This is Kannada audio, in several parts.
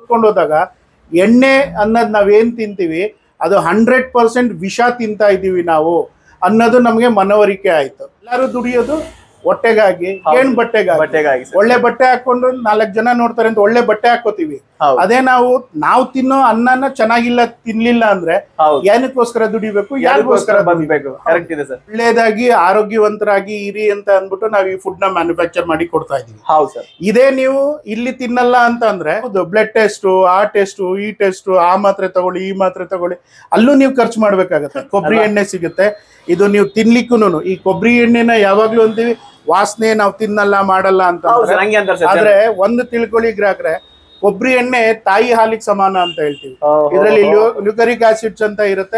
ಕರ್ಕೊಂಡು ಹೋದಾಗ ಎಣ್ಣೆ ಅನ್ನೋದು ನಾವೇನ್ ತಿಂತೀವಿ ಅದು ಹಂಡ್ರೆಡ್ ಪರ್ಸೆಂಟ್ ವಿಷ ತಿಂತಾ ಇದ್ದೀವಿ ನಾವು ಅನ್ನೋದು ನಮಗೆ ಮನವರಿಕೆ ಆಯ್ತು ಎಲ್ಲರೂ ದುಡಿಯೋದು ಹೊಟ್ಟೆಗಾಗಿ ಹೌದು. ಏನ್ ಬಟ್ಟೆಗಾಗಿ ಬಟ್ಟೆಗಾಗಿ ಸರ್ ಒಳ್ಳೆ ಬಟ್ಟೆ ಹಾಕೊಂಡು ನಾಲ್ಕು ಜನ ನೋಡ್ತಾರೆ ಅಂತ ಒಳ್ಳೆ ಬಟ್ಟೆ ಹಾಕೋತೀವಿ ಹೌದು ಅದೇ ನಾವು ನಾವು ತಿನ್ನೋ ಅನ್ನನ ಚೆನ್ನಾಗಿಲ್ಲ ತಿನ್ಲಿಲ್ಲ ಅಂದ್ರೆ ಹೌದು ಏನಕ್ಕೋಸ್ಕರ ದುಡಿಬೇಕು ಯಾರಿಗೋಸ್ಕರ ಯಾರಿಗೋಸ್ಕರ ಬಂದ್ಬೇಕು ಕರೆಕ್ಟ್ ಇದೆ ಸರ್ ಒಳ್ಳೇದಾಗಿ ಆರೋಗ್ಯವಂತರಾಗಿ ಇರಿ ಅಂತ ಅಂದ್ಬಿಟ್ಟು ನಾವು ಈ ಫುಡ್ ನ ಮ್ಯಾನುಫ್ಯಾಕ್ಚರ್ ಮಾಡಿ ಕೊಡ್ತಾ ಇದೀವಿ ಹೌದು ಸರ್ ಇದೇ ನೀವು ಇಲ್ಲಿ ತಿನ್ನಲ್ಲ ಅಂತ ಅಂದ್ರೆ ಬ್ಲಡ್ ಟೆಸ್ಟ್ ಆ ಟೆಸ್ಟ್ ಈ ಟೆಸ್ಟ್ ಆ ಮಾತ್ರೆ ತಗೊಳ್ಳಿ ಈ ಮಾತ್ರೆ ತಗೊಳ್ಳಿ ಅಲ್ಲೂ ನೀವು ಖರ್ಚು ಮಾಡ್ಬೇಕಾಗತ್ತೆ ಕೊಬ್ಬರಿ ಅಲ್ವಾ? ಎಣ್ಣೆ ಸಿಗುತ್ತೆ ಇದು ನೀವು ತಿನ್ಲಿಕ್ಕೂ ಈ ಕೊಬ್ಬರಿ ಎಣ್ಣೆನ ಯಾವಾಗ್ಲೂ ಅಂತೀವಿ ವಾಸನೆ ನಾವು ತಿನ್ನಲ್ಲ ಮಾಡಲ್ಲ ಅಂತ ಹೌದು ಅಂದ್ರೆ. ಸರ್ ಹಂಗೆ ಅಂತಾರೆ ಸರ್ ಆದ್ರೆ ಒಂದು ತಿಳ್ಕೊಳ್ಳಿ ಗ್ರಾಹಕರೆ ಕೊಬ್ಬರಿ ಎಣ್ಣೆ ತಾಯಿ ಹಾಲಿಗೆ ಸಮಾನ ಅಂತ ಹೇಳ್ತೀವಿ ಇದರಲ್ಲಿ ಲ್ಯೂಕರಿಕ್ ಆಸಿಡ್ಸ್ ಅಂತ ಇರುತ್ತೆ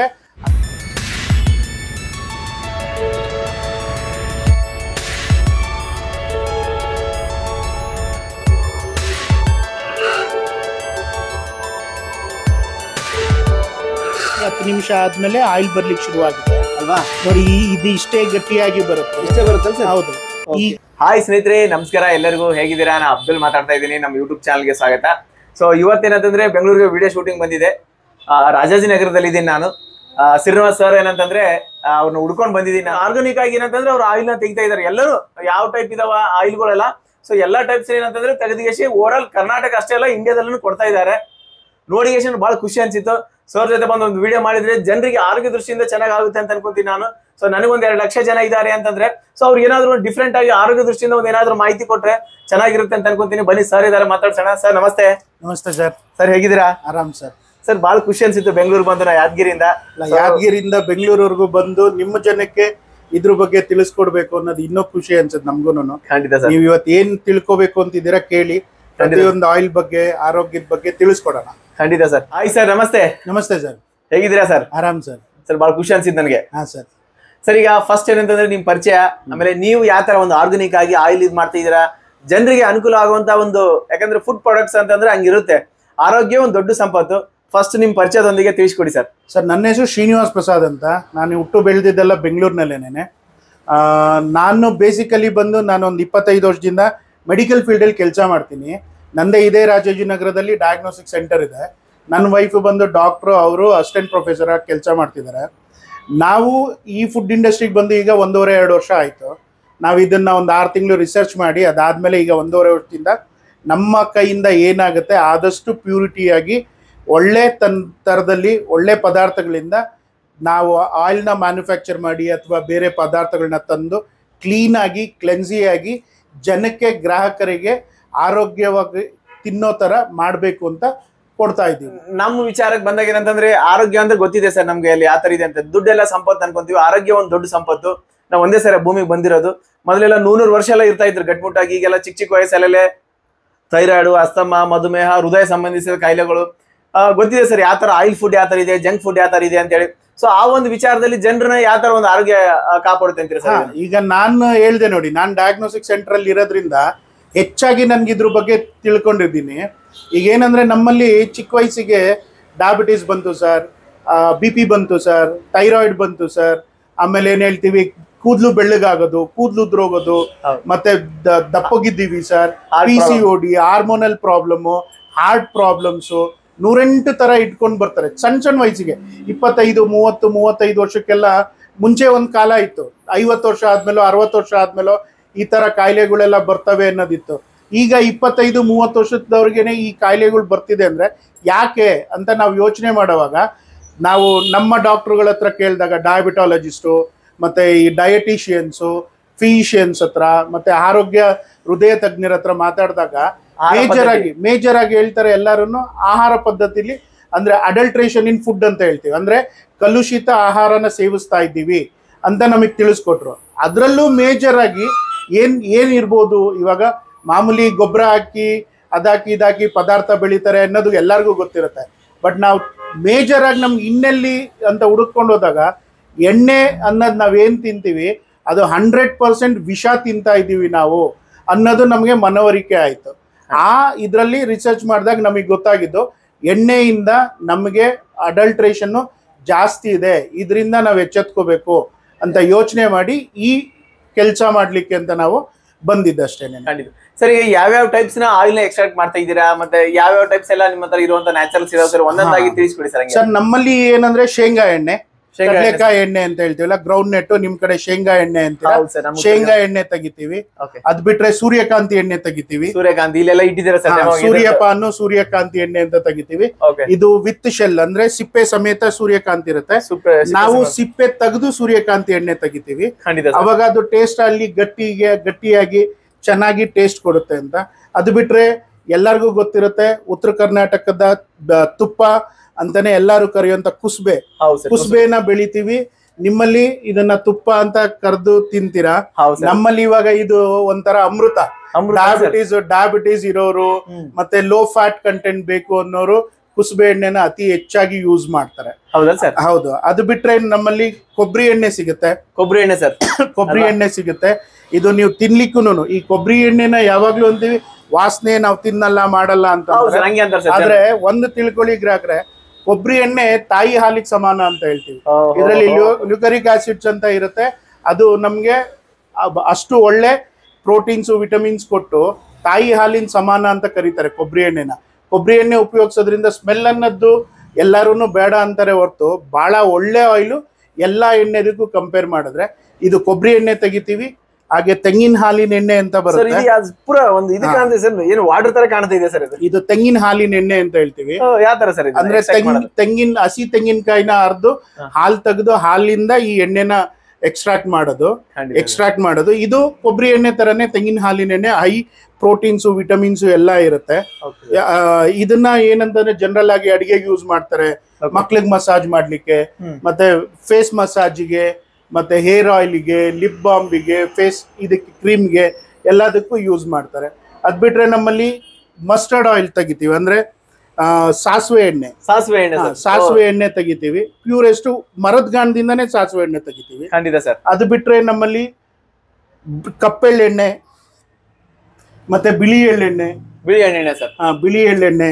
ಹತ್ತು ನಿಮಿಷ ಆದ್ಮೇಲೆ ಆಯಿಲ್ ಬರ್ಲಿಕ್ಕೆ ಶುರುವಾಗುತ್ತೆ ಅಲ್ವಾ ನೋಡಿ ಈ- ಇದು ಇಷ್ಟೇ ಗಟ್ಟಿಯಾಗಿ ಬರುತ್ತೆ ಇಷ್ಟೇ ಬರುತ್ತಲ್ಲ ಸರ್ ಹೌದು ಈ ಹಾಯ್ ಸ್ನೇಹಿತರೆ ನಮಸ್ಕಾರ ಎಲ್ಲರಿಗೂ ಹೇಗಿದ್ದೀರಾ ನಾನು ಅಬ್ದುಲ್ ಮಾತಾಡ್ತಾ ಇದ್ದೀನಿ ನಮ್ಮ ಯೂಟ್ಯೂಬ್ ಚಾನಲ್ಗೆ ಸ್ವಾಗತ ಸೊ ಇವತ್ತೇನಂತಂದ್ರೆ ಬೆಂಗಳೂರಿಗೆ ವಿಡಿಯೋ ಶೂಟಿಂಗ್ ಬಂದಿದೆ ಆ, ರಾಜಾಜಿನಗರದಲ್ಲಿ ಇದ್ದೀನಿ ನಾನು ಆ, ಶ್ರೀನಿವಾಸ್ ಸರ್ ಏನಂತಂದ್ರೆ ಆ, ಅವ್ರನ್ನ ಹುಡ್ಕೊಂಡು ಬಂದಿದ್ದೀನಿ ಆರ್ಗಾನಿಕ್ ಆಗಿ ಏನಂತಂದ್ರೆ ಅವ್ರು ಆಯಿಲ್ ನ ತೆಗಿತಾ ಇದಾರೆ ಎಲ್ಲರೂ ಯಾವ ಟೈಪ್ ಇದಾವ ಆಯಿಲ್ಗಳೆಲ್ಲ ಸೊ ಎಲ್ಲಾ ಟೈಪ್ಸ್ ಏನಂತಂದ್ರೆ ತೆಗೆದಿಗೆಸಿ ಓವರ್ ಕರ್ನಾಟಕ ಅಷ್ಟೇ ಅಲ್ಲ ಇಂಡಿಯಾದಲ್ಲೂ ಕೊಡ್ತಾ ಇದ್ದಾರೆ ನೋಡಿಗೇಶನ್ ಬಹಳ ಖುಷಿ ಅನ್ಸಿತ್ತು ಸರ್ ಜೊತೆ ಬಂದು ಒಂದು ವಿಡಿಯೋ ಮಾಡಿದ್ರೆ ಜನರಿಗೆ ಆರೋಗ್ಯ ದೃಷ್ಟಿಯಿಂದ ಚೆನ್ನಾಗಿ ಆಗುತ್ತೆ ಅಂತ ಅನ್ಕೊಂತೀನಿ ನಾನು ಸೊ ನನಗೊಂದ್ ಎರಡು ಲಕ್ಷ ಜನ ಇದ್ದಾರೆ ಅಂತಂದ್ರೆ ಸೊ ಅವ್ರಿಗೆ ಏನಾದ್ರು ಡಿಫ್ರೆಂಟ್ ಆಗಿ ಆರೋಗ್ಯ ದೃಷ್ಟಿಯಿಂದ ಒಂದ್ ಏನಾದ್ರು ಮಾಹಿತಿ ಕೊಟ್ರೆ ಚೆನ್ನಾಗಿರುತ್ತೆ ಅಂತ ಅನ್ಕೊಂತೀನಿ ಬನ್ನಿ ಸರ್ ಇದಾರೆ ಮಾತಾಡ್ಸೋಣ ಸರ್ ನಮಸ್ತೆ ನಮಸ್ತೆ ಸರ್ ಸರ್ ಹೇಗಿದ್ದೀರಾ ಆರಾಮ್ ಸರ್ ಸರ್ ಬಹಳ ಖುಷಿ ಅನ್ಸಿತ್ತು ಬೆಂಗಳೂರು ಬಂದು ನಾ ಯಾದಗಿರಿಯಿಂದ ಅಲ್ಲ, ಯಾದಗಿರಿಯಿಂದ ಬೆಂಗಳೂರವರೆಗೂ ಬಂದು ನಿಮ್ಮ ಜನಕ್ಕೆ ಇದ್ರ ಬಗ್ಗೆ ತಿಳಿಸ್ಕೊಡ್ಬೇಕು ಅನ್ನೋದು ಇನ್ನೂ ಖುಷಿ ಅನ್ಸುತ್ತೆ ನಮ್ಗೂನು ಖಂಡಿತ ಸರ್ ನೀವ್ ಇವತ್ತು ಏನ್ ತಿಳ್ಕೊಬೇಕು ಅಂತಿದ್ದೀರಾ ಕೇಳಿ ಪ್ರತಿಯೊಂದು ಆಯಿಲ್ ಬಗ್ಗೆ ಆರೋಗ್ಯದ ಬಗ್ಗೆ ತಿಳಿಸ್ಕೊಡೋಣ ಖಂಡಿತ ಸರ್ ಹಾಯ್ ಸರ್ ನಮಸ್ತೆ ನಮಸ್ತೆ ಸರ್ ಹೇಗಿದ್ದೀರಾ ಸರ್ ಆರಾಮ್ ಸರ್ ಸರ್ ಬಹಳ ಖುಷಿ ಅನ್ಸಿತ್ತು ನನಗೆ ಹಾ ಸರ್ ಸರ್ ಈಗ ಫಸ್ಟ್ ಏನಂತಂದ್ರೆ ನಿಮ್ ಪರಿಚಯ ಆಮೇಲೆ ನೀವು ಯಾವ ತರ ಒಂದು ಆರ್ಗಾನಿಕ್ ಆಗಿ ಆಯಿಲ್ ಇದು ಮಾಡ್ತಾ ಇದೀರಾ ಜನರಿಗೆ ಅನುಕೂಲ ಆಗುವಂತ ಒಂದು ಯಾಕಂದ್ರೆ ಫುಡ್ ಪ್ರಾಡಕ್ಟ್ಸ್ ಅಂತಂದ್ರೆ ಹಂಗಿರುತ್ತೆ ಆರೋಗ್ಯ ಒಂದು ದೊಡ್ಡ ಸಂಪತ್ತು ಫಸ್ಟ್ ನಿಮ್ ಪರಿಚಯದೊಂದಿಗೆ ತಿಳಿಸ್ಕೊಡಿ ಸರ್ ಸರ್ ನನ್ನ ಹೆಸರು ಶ್ರೀನಿವಾಸ್ ಪ್ರಸಾದ್ ಅಂತ ನಾನು ಹುಟ್ಟು ಬೆಳೆದಿದ್ದೆಲ್ಲ ಬೆಂಗಳೂರಿನಲ್ಲೇನೆ ನಾನು ಬೇಸಿಕಲಿ ಬಂದು ನಾನು ಒಂದು ಇಪ್ಪತ್ತೈದು ವರ್ಷದಿಂದ ಮೆಡಿಕಲ್ ಫೀಲ್ಡಲ್ಲಿ ಕೆಲಸ ಮಾಡ್ತೀನಿ ನಂದೇ ಇದೇ ರಾಜಾಜಿನಗರದಲ್ಲಿ ಡಯಾಗ್ನೋಸ್ಟಿಕ್ ಸೆಂಟರ್ ಇದೆ ನನ್ನ ವೈಫ್ ಬಂದು ಡಾಕ್ಟ್ರು ಅವರು ಅಸಿಸ್ಟೆಂಟ್ ಪ್ರೊಫೆಸರ್ ಆಗಿ ಕೆಲಸ ಮಾಡ್ತಿದ್ದಾರೆ ನಾವು ಈ ಫುಡ್ ಇಂಡಸ್ಟ್ರಿಗೆ ಬಂದು ಈಗ ಒಂದೂವರೆ ಎರಡು ವರ್ಷ ಆಯಿತು ನಾವು ಇದನ್ನು ಒಂದು ಆರು ತಿಂಗಳು ರಿಸರ್ಚ್ ಮಾಡಿ ಅದಾದಮೇಲೆ ಈಗ ಒಂದೂವರೆ ವರ್ಷದಿಂದ ನಮ್ಮ ಕೈಯಿಂದ ಏನಾಗುತ್ತೆ ಆದಷ್ಟು ಪ್ಯೂರಿಟಿಯಾಗಿ ಒಳ್ಳೆ ತನ್ ಥರದಲ್ಲಿ ಒಳ್ಳೆ ಪದಾರ್ಥಗಳಿಂದ ನಾವು ಆಯಿಲ್ನ ಮ್ಯಾನುಫ್ಯಾಕ್ಚರ್ ಮಾಡಿ ಅಥವಾ ಬೇರೆ ಪದಾರ್ಥಗಳನ್ನ ತಂದು ಕ್ಲೀನಾಗಿ ಕ್ಲೆನ್ಸಿಯಾಗಿ ಜನಕ್ಕೆ ಗ್ರಾಹಕರಿಗೆ ಆರೋಗ್ಯವಾಗಿ ತಿನ್ನೋ ಥರ ಮಾಡಬೇಕು ಅಂತ ಕೊಡ್ತಾ ಇದ್ದೀವಿ ನಮ್ಮ ವಿಚಾರಕ್ಕೆ ಬಂದಾಗ ಏನಂತಂದ್ರೆ ಆರೋಗ್ಯ ಅಂದ್ರೆ ಗೊತ್ತಿದೆ ಸರ್ ನಮ್ಗೆ ಅಲ್ಲಿ ಯಾವ ತರ ಇದೆ ಅಂತ ದುಡ್ಡೆಲ್ಲ ಸಂಪತ್ತು ಅನ್ಕೊಂತೀವಿ ಆರೋಗ್ಯ ಒಂದು ದೊಡ್ಡ ಸಂಪತ್ತು ನಾವು ಒಂದೇ ಸರಿ ಭೂಮಿಗೆ ಬಂದಿರೋದು ಮೊದಲೆಲ್ಲ ನೂನೂರು ವರ್ಷ ಎಲ್ಲ ಇರ್ತಾ ಇದ್ರು ಗಟ್ಮುಟ್ಟಾಗಿ ಈಗೆಲ್ಲ ಚಿಕ್ಕ ಚಿಕ್ಕ ವಯಸ್ಸಲ್ಲೇ ಥೈರಾಯ್ಡ್ ಅಸ್ತಮ ಮಧುಮೇಹ ಹೃದಯ ಸಂಬಂಧಿಸಿದ ಕಾಯಿಲೆಗಳು ಆ, ಗೊತ್ತಿದೆ ಸರ್ ಯಾವ ತರ ಆಯಿಲ್ ಫುಡ್ ಯಾವ ತರ ಇದೆ ಜಂಕ್ ಫುಡ್ ಯಾವ ತರ ಇದೆ ಅಂತೇಳಿ ಸೊ ಆ ಒಂದು ವಿಚಾರದಲ್ಲಿ ಜನರನ್ನ ಯಾವ ತರ ಒಂದು ಆರೋಗ್ಯ ಆ, ಕಾಪಾಡುತ್ತೆ ಅಂತೀರಿ ಹಾ, ಸರ್ ಈಗ ನಾನು ಹೇಳ್ದೆ ನೋಡಿ ನಾನು ಡಯಾಗ್ನೋಸ್ಟಿಕ್ ಸೆಂಟರ್ ಅಲ್ಲಿ ಇರೋದ್ರಿಂದ ಹೆಚ್ಚಾಗಿ ನನ್ಗೆ ಇದ್ರ ಬಗ್ಗೆ ತಿಳ್ಕೊಂಡಿದ್ದೀನಿ ಈಗ ಏನಂದ್ರೆ ನಮ್ಮಲ್ಲಿ ಚಿಕ್ಕ ವಯಸ್ಸಿಗೆ ಡಯಾಬಿಟಿಸ್ ಬಂತು ಸರ್ ಬಿ ಪಿ ಬಂತು ಸರ್ ಥೈರಾಯ್ಡ್ ಬಂತು ಸರ್ ಆಮೇಲೆ ಏನ್ ಹೇಳ್ತೀವಿ ಕೂದಲು ಬೆಳ್ಳಗಾಗೋದು ಕೂದಲು ಉದ್ರೋಗೋದು ಹೌದು. ಮತ್ತೆ ದ- ದಪ್ಪಗಿದ್ದೀವಿ sir Heart P C problem. O D hormonal problem heart problems ನೂರೆಂಟು ತರ ಇಟ್ಕೊಂಡು ಬರ್ತಾರೆ ಸಣ್ಣ ಸಣ್ಣ ವಯಸ್ಸಿಗೆ ಇಪ್ಪತ್ತೈದು ಮೂವತ್ತು ಮೂವತ್ತೈದು ವರ್ಷಕ್ಕೆಲ್ಲ ಮುಂಚೆ ಒಂದು ಕಾಲ ಇತ್ತು ಐವತ್ತು ವರ್ಷ ಆದ್ಮೇಲೋ ಅರವತ್ತು ವರ್ಷ ಆದ್ಮೇಲೋ ಈ ತರ ಕಾಯಿಲೆಗಳೆಲ್ಲ ಬರ್ತವೆ ಅನ್ನೋದಿತ್ತು ಈಗ ಇಪ್ಪತ್ತೈದು ಮೂವತ್ತು ವರ್ಷದವ್ರಿಗೇನೆ ಈ ಕಾಯಿಲೆಗಳು ಬರ್ತಿದೆ ಅಂದ್ರೆ ಯಾಕೆ ಅಂತ ನಾವು ಯೋಚನೆ ಮಾಡುವಾಗ ನಾವು ನಮ್ಮ ಡಾಕ್ಟ್ರುಗಳ ಹತ್ರ ಕೇಳಿದಾಗ ಡಯಾಬಿಟಾಲಜಿಸ್ಟು ಮತ್ತೆ ಈ ಡಯಟಿಷಿಯನ್ಸು ಫಿಸಿಷಿಯನ್ಸ್ ಹತ್ರ ಮತ್ತೆ ಆರೋಗ್ಯ ಹೃದಯ ತಜ್ಞರ ಹತ್ರ ಮಾತಾಡಿದಾಗ ಆಹಾರ ಮೇಜರ್ ಪದ್ಧತಿ. ಆಗಿ ಮೇಜರ್ ಆಗಿ ಹೇಳ್ತಾರೆ ಎಲ್ಲರೂ ಆಹಾರ ಪದ್ಧತಿಲಿ ಅಂದ್ರೆ ಅಡಲ್ಟ್ರೇಷನ್ ಇನ್ ಫುಡ್ ಅಂತ ಹೇಳ್ತೀವಿ ಅಂದ್ರೆ ಕಲುಷಿತ ಆಹಾರನ ಸೇವಿಸ್ತಾ ಇದ್ದೀವಿ ಅಂತ ನಮಗೆ ತಿಳಿಸ್ಕೊಟ್ರು ಅದರಲ್ಲೂ ಮೇಜರ್ ಆಗಿ ಏನ್ ಏನ್ ಇರ್ಬೋದು ಇವಾಗ ಮಾಮೂಲಿ ಗೊಬ್ಬರ ಹಾಕಿ ಅದಾಕಿ ಇದಾಕಿ ಪದಾರ್ಥ ಬೆಳಿತಾರೆ ಅನ್ನೋದು ಎಲ್ಲರಿಗೂ ಗೊತ್ತಿರುತ್ತೆ ಬಟ್ ನಾವು ಮೇಜರ್ ಆಗಿ ನಮ್ಗೆ ಇನ್ನೆಲ್ಲಿ ಅಂತ ಹುಡುಕೊಂಡು ಹೋದಾಗ ಎಣ್ಣೆ ಅನ್ನೋದು ನಾವೇನ್ ತಿಂತೀವಿ ಅದು ಹಂಡ್ರೆಡ್ ಪರ್ಸೆಂಟ್ ವಿಷ ತಿಂತಾ ಇದ್ದೀವಿ ನಾವು ಅನ್ನೋದು ನಮಗೆ ಮನವರಿಕೆ ಆಯಿತು ಆ ಇದರಲ್ಲಿ ರಿಸರ್ಚ್ ಮಾಡಿದಾಗ ನಮಗೆ ಗೊತ್ತಾಗಿದ್ದು ಎಣ್ಣೆಯಿಂದ ನಮಗೆ ಅಡಲ್ಟ್ರೇಷನ್ನು ಜಾಸ್ತಿ ಇದೆ ಇದರಿಂದ ನಾವು ಎಚ್ಚೆತ್ಕೋಬೇಕು ಅಂತ ಯೋಚನೆ ಮಾಡಿ ಈ ಕೆಲಸ ಮಾಡಲಿಕ್ಕೆ ಅಂತ ನಾವು ಬಂದಿದ್ದಷ್ಟೇನೆ ಖಂಡಿತ ಸರ್ ಈಗ ಯಾವ್ಯಾವ ಟೈಪ್ಸ್ ನ ಆಯಿಲ್ ಎಕ್ಸ್ಟ್ರಾಕ್ಟ್ ಮಾಡ್ತಾ ಇದ್ದೀರಾ ಮತ್ತೆ ಯಾವ್ಯಾವ ಟೈಪ್ಸ್ ಎಲ್ಲ ನಿಮ್ಮ ಹತ್ರ ಇರುವಂತ ನ್ಯಾಚುರಲ್ಸ್ ಇರೋ ಸರ್ ಒಂದೊಂದಾಗಿ ಹಾ. ತಿಳಿಸ್ಬಿಡಿ ಸರ್ ಹಂಗೆ ಸರ್ ನಮ್ಮಲ್ಲಿ ಏನಂದ್ರೆ ಶೇಂಗಾ ಎಣ್ಣೆ ಶೇಂಗಾ ಎಣ್ಣೆ ಕಡಲೆಕಾಯಿ ಎಣ್ಣೆ ಅಂತ ಹೇಳ್ತೀವಲ್ಲ ಗ್ರೌಂಡ್ ನೆಟ್ ನಿಮ್ ಕಡೆ ಶೇಂಗಾ ಎಣ್ಣೆ ಅಂತೀರಾ ಹೌದು ಸರ್ ನಮ್ಗೆ ಶೇಂಗಾ ಎಣ್ಣೆ ತೆಗಿತೀವಿ ಓಕೆ ಅದ್ ಬಿಟ್ರೆ ಸೂರ್ಯಕಾಂತಿ ಎಣ್ಣೆ ತೆಗಿತೀವಿ ಸೂರ್ಯಕಾಂತಿ ಇಲ್ಲೆಲ್ಲ ಇಟ್ಟಿದ್ದೀರಾ ಹಾ, ಸರ್ ಸೂರ್ಯಪಾನು ಸೂರ್ಯಕಾಂತಿ ಎಣ್ಣೆ ಅಂತ ತೆಗಿತೀವಿ ಓಕೆ ಇದು ವಿತ್ ಶೆಲ್ ಅಂದ್ರೆ ಸಿಪ್ಪೆ ಸಮೇತ ಸೂರ್ಯಕಾಂತಿ ಇರುತ್ತೆ ಸೂಪರ್ ನಾವು ಸಿಪ್ಪೆ ತೆಗೆದು ಸೂರ್ಯಕಾಂತಿ ಎಣ್ಣೆ ತೆಗಿತೀವಿ ಖಂಡಿತ ಸರ್ ಅವಾಗ ಅದು ಟೇಸ್ಟ್ ಅಲ್ಲಿ ಗಟ್ಟಿಗೆ ಗಟ್ಟಿಯಾಗಿ ಚೆನ್ನಾಗಿ ಟೇಸ್ಟ್ ಕೊಡುತ್ತೆ ಅಂತ ಅದು ಬಿಟ್ರೆ ಎಲ್ಲರಿಗೂ ಗೊತ್ತಿರುತ್ತೆ ಉತ್ತರ ಕರ್ನಾಟಕದ ಬ- ತುಪ್ಪ ಅಂತಾನೆ ಎಲ್ಲರೂ ಕರೆಯುವಂತ ಕುಸ್ಬೆ ಹೌದು ಸರ್ ಕುಸ್ಬೆನ ಬೆಳಿತೀವಿ ನಿಮ್ಮಲ್ಲಿ ಇದನ್ನ ತುಪ್ಪ ಅಂತ ಕರೆದು ತಿಂತೀರಾ ಹೌದು ಸರ್ ನಮ್ಮಲ್ಲಿ ಇವಾಗ ಇದು ಒಂಥರ ಅಮೃತ ಅಮೃತ ಸರ್. ಡಯಾಬಿಟೀಸ್ ಡಯಾಬಿಟೀಸ್ ಇರೋರು ಹ್ಮ್. ಮತ್ತೆ ಲೋ ಫ್ಯಾಟ್ ಕಂಟೆಂಟ್ ಬೇಕು ಅನ್ನೋರು ಕುಸುಬೆ ಎಣ್ಣೆನ ಅತಿ ಹೆಚ್ಚಾಗಿ ಯೂಸ್ ಮಾಡ್ತಾರೆ ಹೌದಾ ಸರ್ ಹೌದು ಅದು ಬಿಟ್ರೆ ನಮ್ಮಲ್ಲಿ ಕೊಬ್ಬರಿ ಎಣ್ಣೆ ಸಿಗುತ್ತೆ ಕೊಬ್ಬರಿ ಎಣ್ಣೆ ಸರ್ ಕೊಬ್ಬರಿ ಅಲ್ವಾ? ಎಣ್ಣೆ ಸಿಗುತ್ತೆ ಇದು ನೀವು ತಿನ್ಲಿಕ್ಕೂನು ಈ ಕೊಬ್ಬರಿ ಎಣ್ಣೆನ ಯಾವಾಗ್ಲೂ ಅಂತೀವಿ ವಾಸನೆ ನಾವು ತಿನ್ನಲ್ಲ ಮಾಡಲ್ಲ ಅಂತ ಹೌದು ಅಂದ್ರೆ. ಸರ್ ಹಂಗೆ ಅಂತಾರೆ ಸರ್ ಆದ್ರೆ ಒಂದು ತಿಳ್ಕೊಳ್ಳಿ ಗ್ರಾಹಕರೆ ಕೊಬ್ಬರಿ ಎಣ್ಣೆ ತಾಯಿ ಹಾಲಿಗೆ ಸಮಾನ ಅಂತ ಹೇಳ್ತೀವಿ ಇದರಲ್ಲಿ ಲ್ಯೂಕರಿಕ್ ಆಸಿಡ್ಸ್ ಅಂತ ಇರುತ್ತೆ ಅದು ನಮ್ಗೆ ಅಬ್- ಅಷ್ಟು ಒಳ್ಳೆ ಪ್ರೋಟೀನ್ಸ್ ವಿಟಮಿನ್ಸ್ ಕೊಟ್ಟು ತಾಯಿ ಹಾಲಿನ ಸಮಾನ ಅಂತ ಕರೀತಾರೆ ಕೊಬ್ಬರಿ ಎಣ್ಣೆನ ಕೊಬ್ಬರಿ ಎಣ್ಣೆ ಉಪಯೋಗಿಸೋದ್ರಿಂದ ಸ್ಮೆಲ್ ಅನ್ನೋದು ಎಲ್ಲರೂ ಬೇಡ ಅಂತಾರೆ ಹೊರತು ಬಹಳ ಒಳ್ಳೆ ಆಯಿಲು ಎಲ್ಲಾ ಎಣ್ಣೆದಕ್ಕೂ ಕಂಪೇರ್ ಮಾಡಿದ್ರೆ ಇದು ಕೊಬ್ಬರಿ ಎಣ್ಣೆ ತೆಗಿತೀವಿ ಹಾಗೆ ತೆಂಗಿನ ಹಾಲಿನ ಎಣ್ಣೆ ಅಂತ ಸರ್ ಬರುತ್ತೆ ಇದು ಅದು ಪೂರ ಒಂದು ಇದು ಹಾ. ಕಾಣ್ತಿದೆ ಸರ್ ಏನು ವಾಟರ್ ತರ ಕಾಣ್ತಾ ಇದೆ ಸರ್ ಇದು ಇದು ತೆಂಗಿನ ಹಾಲಿನ ಎಣ್ಣೆ ಅಂತ ಹೇಳ್ತೀವಿ ಯಾವ ತರ ಸರ್ ಇದು ಅಂದ್ರೆ extract ತೆಂಗಿನ ಮಾಡೋದು? ತೆಂಗಿನ ಹಸಿ ತೆಂಗಿನಕಾಯಿನ ಅರ್ದು ಹಾ. ಹಾಲ್ ತೆಗೆದು ಹಾಲಿಂದ ಈ ಎಣ್ಣೆನ ಎಕ್ಸ್ಟ್ರಾಕ್ಟ್ ಮಾಡೋದು ಖಂಡಿತ. ಎಕ್ಸ್ಟ್ರಾಕ್ಟ್ ಮಾಡೋದು ಇದು ಕೊಬ್ಬರಿ ಎಣ್ಣೆ ತರನೇ ತೆಂಗಿನ ಹಾಲಿನ ಎಣ್ಣೆ ಹೈ ಪ್ರೋಟೀನ್ಸು ವಿಟಮಿನ್ಸು ಎಲ್ಲ ಇರುತ್ತೆ Okay. ಆ, ಇದನ್ನ ಏನಂತಂದ್ರೆ ಜನರಲ್ ಆಗಿ ಅಡಿಗೆಗೆ ಯೂಸ್ ಮಾಡ್ತಾರೆ Okay. ಮಕ್ಳಿಗೆ ಮಸಾಜ್ ಮಾಡ್ಲಿಕ್ಕೆ ಹ್ಮ್. ಮತ್ತೆ ಫೇಸ್ ಮಸಾಜಿಗೆ ಮತ್ತೆ ಹೇರ್ ಆಯಿಲ್ಗೆ ಲಿಪ್ ಬಾಂಬಿಗೆ ಫೇಸ್ ಇದಕ್ಕೆ ಕ್ರೀಮ್ಗೆ ಎಲ್ಲದಕ್ಕೂ ಯೂಸ್ ಮಾಡ್ತಾರೆ ಅದ್ ಬಿಟ್ರೆ ನಮ್ಮಲ್ಲಿ ಮಸ್ಟರ್ಡ್ ಆಯಿಲ್ ತೆಗಿತೀವಿ ಅಂದ್ರೆ ಆ, ಸಾಸಿವೆ ಎಣ್ಣೆ ಸಾಸಿವೆ ಎಣ್ಣೆ ಹಾ, ಸರ್ ಸಾಸಿವೆ ಎಣ್ಣೆ ತೆಗಿತೀವಿ ಪ್ಯೂರೆಸ್ಟ್ ಮರದ ಗಾಣದಿಂದಾನೇ ಸಾಸಿವೆ ಎಣ್ಣೆ ತೆಗಿತೀವಿ ಖಂಡಿತ ಸರ್ ಅದು ಬಿಟ್ರೆ ನಮ್ಮಲ್ಲಿ ಬ್- ಕಪ್ಪೆಳ್ಳೆಣ್ಣೆ ಮತ್ತೆ ಬಿಳಿ ಎಳ್ಳೆಣ್ಣೆ ಬಿಳಿ ಎಣ್ಣೆ ಸರ್ ಆ, ಬಿಳಿ ಎಳ್ಳೆಣ್ಣೆ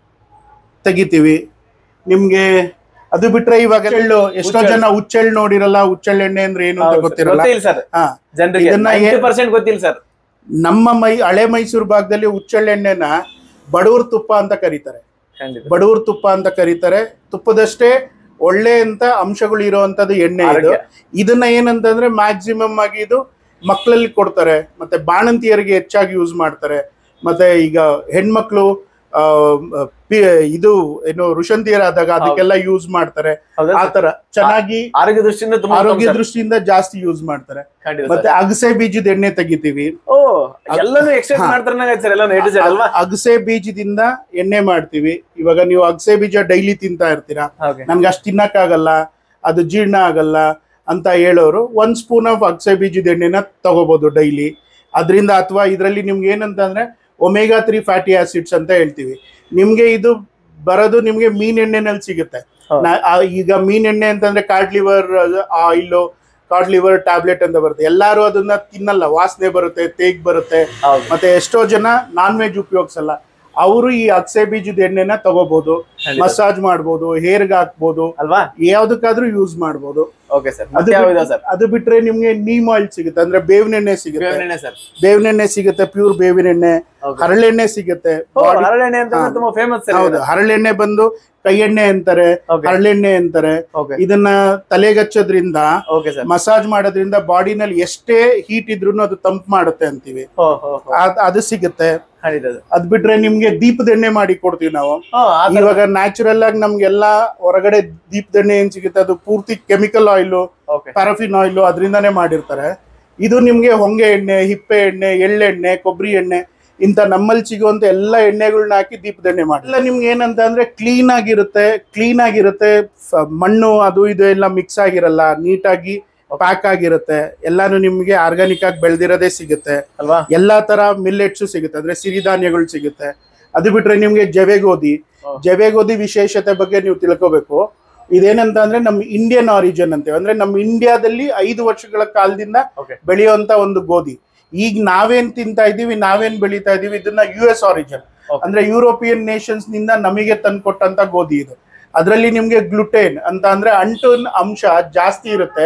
ತೆಗಿತೀವಿ ನಿಮ್ಗೆ ಅದು ಬಿಟ್ರೆ ಇವಾಗ ಎಳ್ಳು ಎಷ್ಟೋ ಹುಚ್ಚೆಳ್ಳು. ಜನ ಹುಚ್ಚೆಳ್ಳು ನೋಡಿರಲ್ಲ ಹುಚ್ಚೆಳ್ಳೆಣ್ಣೆ ಅಂದ್ರೆ ಏನು ಅಂತ ಗೊತ್ತಿರಲ್ಲ ಗೊತ್ತಿಲ್ಲ ಸರ್ ಹಾ ಜನರಿಗೆ ಇದನ್ನ ಏನ್- ನೈಂಟಿ ಪರ್ಸೆಂಟ್ ಗೊತ್ತಿಲ್ಲ ಸರ್ ನಮ್ಮ ಮೈ ಹಳೆ ಮೈಸೂರು ಭಾಗದಲ್ಲಿ ಹುಚ್ಚೆಳ್ಳೆಣ್ಣೆನ ಬಡವ್ರ ತುಪ್ಪ ಅಂತ ಕರೀತಾರೆ ಖಂಡಿತ ಬಡವ್ರ ತುಪ್ಪ ಅಂತ ಕರೀತಾರೆ ತುಪ್ಪದಷ್ಟೇ ಒಳ್ಳೆ ಅಂತ ಅಂಶಗಳು ಇರುವಂತದ್ದು ಎಣ್ಣೆ ಇದು ಆರೋಗ್ಯ. ಇದನ್ನ ಏನಂತಂದ್ರೆ ಮ್ಯಾಕ್ಸಿಮಮ್ ಆಗಿ ಇದು ಮಕ್ಕಳಲ್ಲಿ ಕೊಡ್ತಾರೆ ಮತ್ತೆ ಬಾಣಂತಿಯರಿಗೆ ಹೆಚ್ಚಾಗಿ ಯೂಸ್ ಮಾಡ್ತಾರೆ ಮತ್ತೆ ಈಗ ಹೆಣ್ಮಕ್ಳು ಆ, ಪಿ- ಇದು ಏನು ಋಷಂತಿಯರಾದಾಗ ಅದಕ್ಕೆಲ್ಲ ಯೂಸ್ ಮಾಡ್ತಾರೆ ಹೌದಾ ಆ ಸರ್? ತರ ಚೆನ್ನಾಗಿ ಆರೋಗ್ಯ ದೃಷ್ಟಿಯಿಂದ ತುಂಬಾ ಆರೋಗ್ಯ ಉತ್ತಮ ಸರ್. ದೃಷ್ಟಿಯಿಂದ ಜಾಸ್ತಿ ಯೂಸ್ ಮಾಡ್ತಾರೆ ಖಂಡಿತ ಮತ್ತೆ ಸರ್. ಅಗಸೆ ಬೀಜದ ಎಣ್ಣೆ ತೆಗಿತೀವಿ ಓ ಎಲ್ಲಾನು ಎಕ್ಸ್ಚೇಂಜ್ ಹಾ. ಮಾಡ್ತಾರೆ ಸರ್ ಎಲ್ಲಾನು ಎ ಟು ಜೆಡ್ ಅಲ್ವಾ ಅಗಸೆ ಬೀಜದಿಂದ ಎಣ್ಣೆ ಮಾಡ್ತೀವಿ ಇವಾಗ ನೀವು ಅಗಸೆ ಬೀಜ ಡೈಲಿ ತಿಂತಾ ಇರ್ತೀರಾ ಓಕೆ ನನ್ಗೆ ಅಷ್ಟು ತಿನ್ನಕ್ಕಾಗಲ್ಲ ಅದು ಜೀರ್ಣ ಆಗಲ್ಲ ಅಂತ ಹೇಳೋರು ಒಂದ್ ಸ್ಪೂನ್ ಆಫ್ ಅಗಸೆ ಬೀಜದ ಎಣ್ಣೆನ ತಗೋಬಹುದು ಡೈಲಿ ಅದರಿಂದ ಅಥವಾ ಇದರಲ್ಲಿ ನಿಮ್ಗೆ ಏನಂತಂದ್ರೆ ಒಮೆಗಾ ತ್ರೀ ಫ್ಯಾಟಿ ಆಸಿಡ್ಸ್ ಅಂತ ಹೇಳ್ತೀವಿ ನಿಮ್ಗೆ ಇದು ಬರೋದು ನಿಮ್ಗೆ ಮೀನ್ ಎಣ್ಣೆನಲ್ಲಿ ಸಿಗುತ್ತೆ ಹೌದು. ನಾ- ಆ, ಈಗ ಮೀನ್ ಎಣ್ಣೆ ಅಂತಂದ್ರೆ cod liver oil cod liver tablet ಅಂತ ಬರುತ್ತೆ ಎಲ್ಲಾರು ಅದನ್ನ ತಿನ್ನಲ್ಲ ವಾಸನೆ ಬರುತ್ತೆ ತೇಗ್ ಬರುತ್ತೆ ಹೌದು ಮತ್ತೆ ಎಷ್ಟೋ ಜನ ನಾನ್ ವೆಜ್ ಉಪಯೋಗಿಸಲ್ಲ ಅವರು ಈ ಅಗಸೆ ಬೀಜದ ಎಣ್ಣೆನ ತಗೋಬಹುದು ಖಂಡಿತ. ಮಸಾಜ್ ಮಾಡ್ಬೋದು ಹೇರ್ಗೆ ಹಾಕ್ಬೋದು ಅಲ್ವಾ ಯಾವ್ದಕ್ಕಾದ್ರೂ ಯೂಸ್ ಮಾಡ್ಬೋದು ಓಕೆ ಸರ್ ಅದು ಮತ್ತೆ ಯಾವ್ದು ಬಿಟ್ರೆ- ಸರ್ ಅದು ಬಿಟ್ರೆ ನಿಮ್ಗೆ ನೀಮ್ ಆಯಿಲ್ ಸಿಗುತ್ತೆ ಅಂದ್ರೆ ಬೇವಿನ ಎಣ್ಣೆ ಸಿಗುತ್ತೆ ಬೇವಿನ ಸರ್ ಬೇವಿನ ಎಣ್ಣೆ ಸಿಗುತ್ತೆ ಪ್ಯೂರ್ ಬೇವಿನ ಎಣ್ಣೆ Okay. ಹರಳೆಣ್ಣೆ ಸಿಗುತ್ತೆ ಓ Body- ಹರಳೆಣ್ಣೆ ಅಂತ ಹಾ. ತುಂಬಾ ಫೇಮಸ್ ಸರ್ ಹೌದು ಹರಳೆಣ್ಣೆ ಬಂದು ಕೈ ಎಣ್ಣೆ ಅಂತಾರೆ ಓಕೆ ಹರಳೆಣ್ಣೆ ಅಂತಾರೆ ಓಕೆ ಇದನ್ನ ತಲೆಗಚ್ಚೋದ್ರಿಂದ ಓಕೆ ಸರ್ ಮಸಾಜ್ ಮಾಡೋದ್ರಿಂದ ಬಾಡಿನಲ್ಲಿ ಎಷ್ಟೇ ಹೀಟ್ ಇದ್ರೂ ಅದು ತಂಪು ಮಾಡುತ್ತೆ ಅಂತೀವಿ ಓ ಹೋ ಹೋ. ಅದ್- ಅದು ಸಿಗುತ್ತೆ ಖಂಡಿತ ಸರ್. ಅದ್ ಬಿಟ್ರೆ ನಿಮ್ಗೆ ದೀಪದ ಎಣ್ಣೆ ಮಾಡಿ ಕೊಡ್ತೀವಿ ನಾವು ಓ, ಆ ತರ- ಇವಾಗ ನ್ಯಾಚುರಲ್ ಆಗಿ ನಮ್ಗೆಲ್ಲಾ ಹೊರಗಡೆ ದೀಪದ ಎಣ್ಣೆ ಏನ್ ಸಿಗುತ್ತೆ ಅದು ಪೂರ್ತಿ chemical oil okay paraffin oil ಅದರಿಂದಾನೇ ಮಾಡಿರ್ತಾರೆ ಇದು ನಿಮ್ಗೆ ಹೊಂಗೆ ಎಣ್ಣೆ ಹಿಪ್ಪೆ ಎಣ್ಣೆ ಎಳ್ಳೆಣ್ಣೆ ಕೊಬ್ಬರಿ ಎಣ್ಣೆ ಇಂಥ ನಮ್ಮಲ್ಲಿ ಸಿಗುವಂತ ಎಲ್ಲ ಎಣ್ಣೆಗಳನ್ನ ಹಾಕಿ ದೀಪದ ಎಣ್ಣೆ ಮಾಡಿ ಎಲ್ಲ ನಿಮ್ಗೆ ಏನಂತ ಅಂದ್ರೆ ಕ್ಲೀನ್ ಆಗಿರುತ್ತೆ ಕ್ಲೀನ್ ಆಗಿರುತ್ತೆ ಫ- ಮಣ್ಣು ಅದು ಇದು ಎಲ್ಲ ಮಿಕ್ಸ್ ಆಗಿರಲ್ಲ ನೀಟಾಗಿ ಪ್ಯಾಕ್ ಆಗಿರುತ್ತೆ ಎಲ್ಲಾನು ನಿಮ್ಗೆ ಆರ್ಗಾನಿಕ್ ಆಗಿ ಬೆಳೆದಿರೋದೇ ಸಿಗುತ್ತೆ ಅಲ್ವಾ ಎಲ್ಲಾ ತರ ಮಿಲ್ಲೆಟ್ಸ್ ಸಿಗುತ್ತೆ ಅಂದ್ರೆ ಸಿರಿಧಾನ್ಯಗಳು ಸಿಗುತ್ತೆ ಅದು ಬಿಟ್ರೆ ನಿಮ್ಗೆ ಜವೆಗೋಧಿ ಹ್ಮ್. ಜವೆಗೋಧಿ ವಿಶೇಷತೆ ಬಗ್ಗೆ ನೀವು ತಿಳ್ಕೋಬೇಕು ಇದೇನಂತ ಅಂದ್ರೆ ನಮ್ಮ ಇಂಡಿಯನ್ ಆರಿಜಿನ್ ಅಂತೇವೆ ಅಂದ್ರೆ ನಮ್ಮ ಇಂಡಿಯಾದಲ್ಲಿ ಐದು ವರ್ಷಗಳ ಕಾಲದಿಂದ ಓಕೆ ಬೆಳೆಯುವಂತ ಒಂದು ಗೋಧಿ ಈಗ ನಾವೇನ್ ತಿಂತಾ ಇದೀವಿ ನಾವೇನ್ ಬೆಳೀತಾ ಇದೀವಿ ಇದನ್ನ ಯು ಎಸ್ ಆರಿಜಿನ್ Okay. ಅಂದ್ರೆ ಯುರೋಪಿಯನ್ ನೇಷನ್ಸ್ ನಿಂದ ನಮಗೆ ತಂದ್ಕೊಟ್ಟಂತ ಗೋಧಿ ಇದು ಅದರಲ್ಲಿ ನಿಮ್ಗೆ ಗ್ಲುಟೇನ್ ಅಂತ ಅಂದ್ರೆ ಅಂಟಿನ ಅಂಶ ಜಾಸ್ತಿ ಇರುತ್ತೆ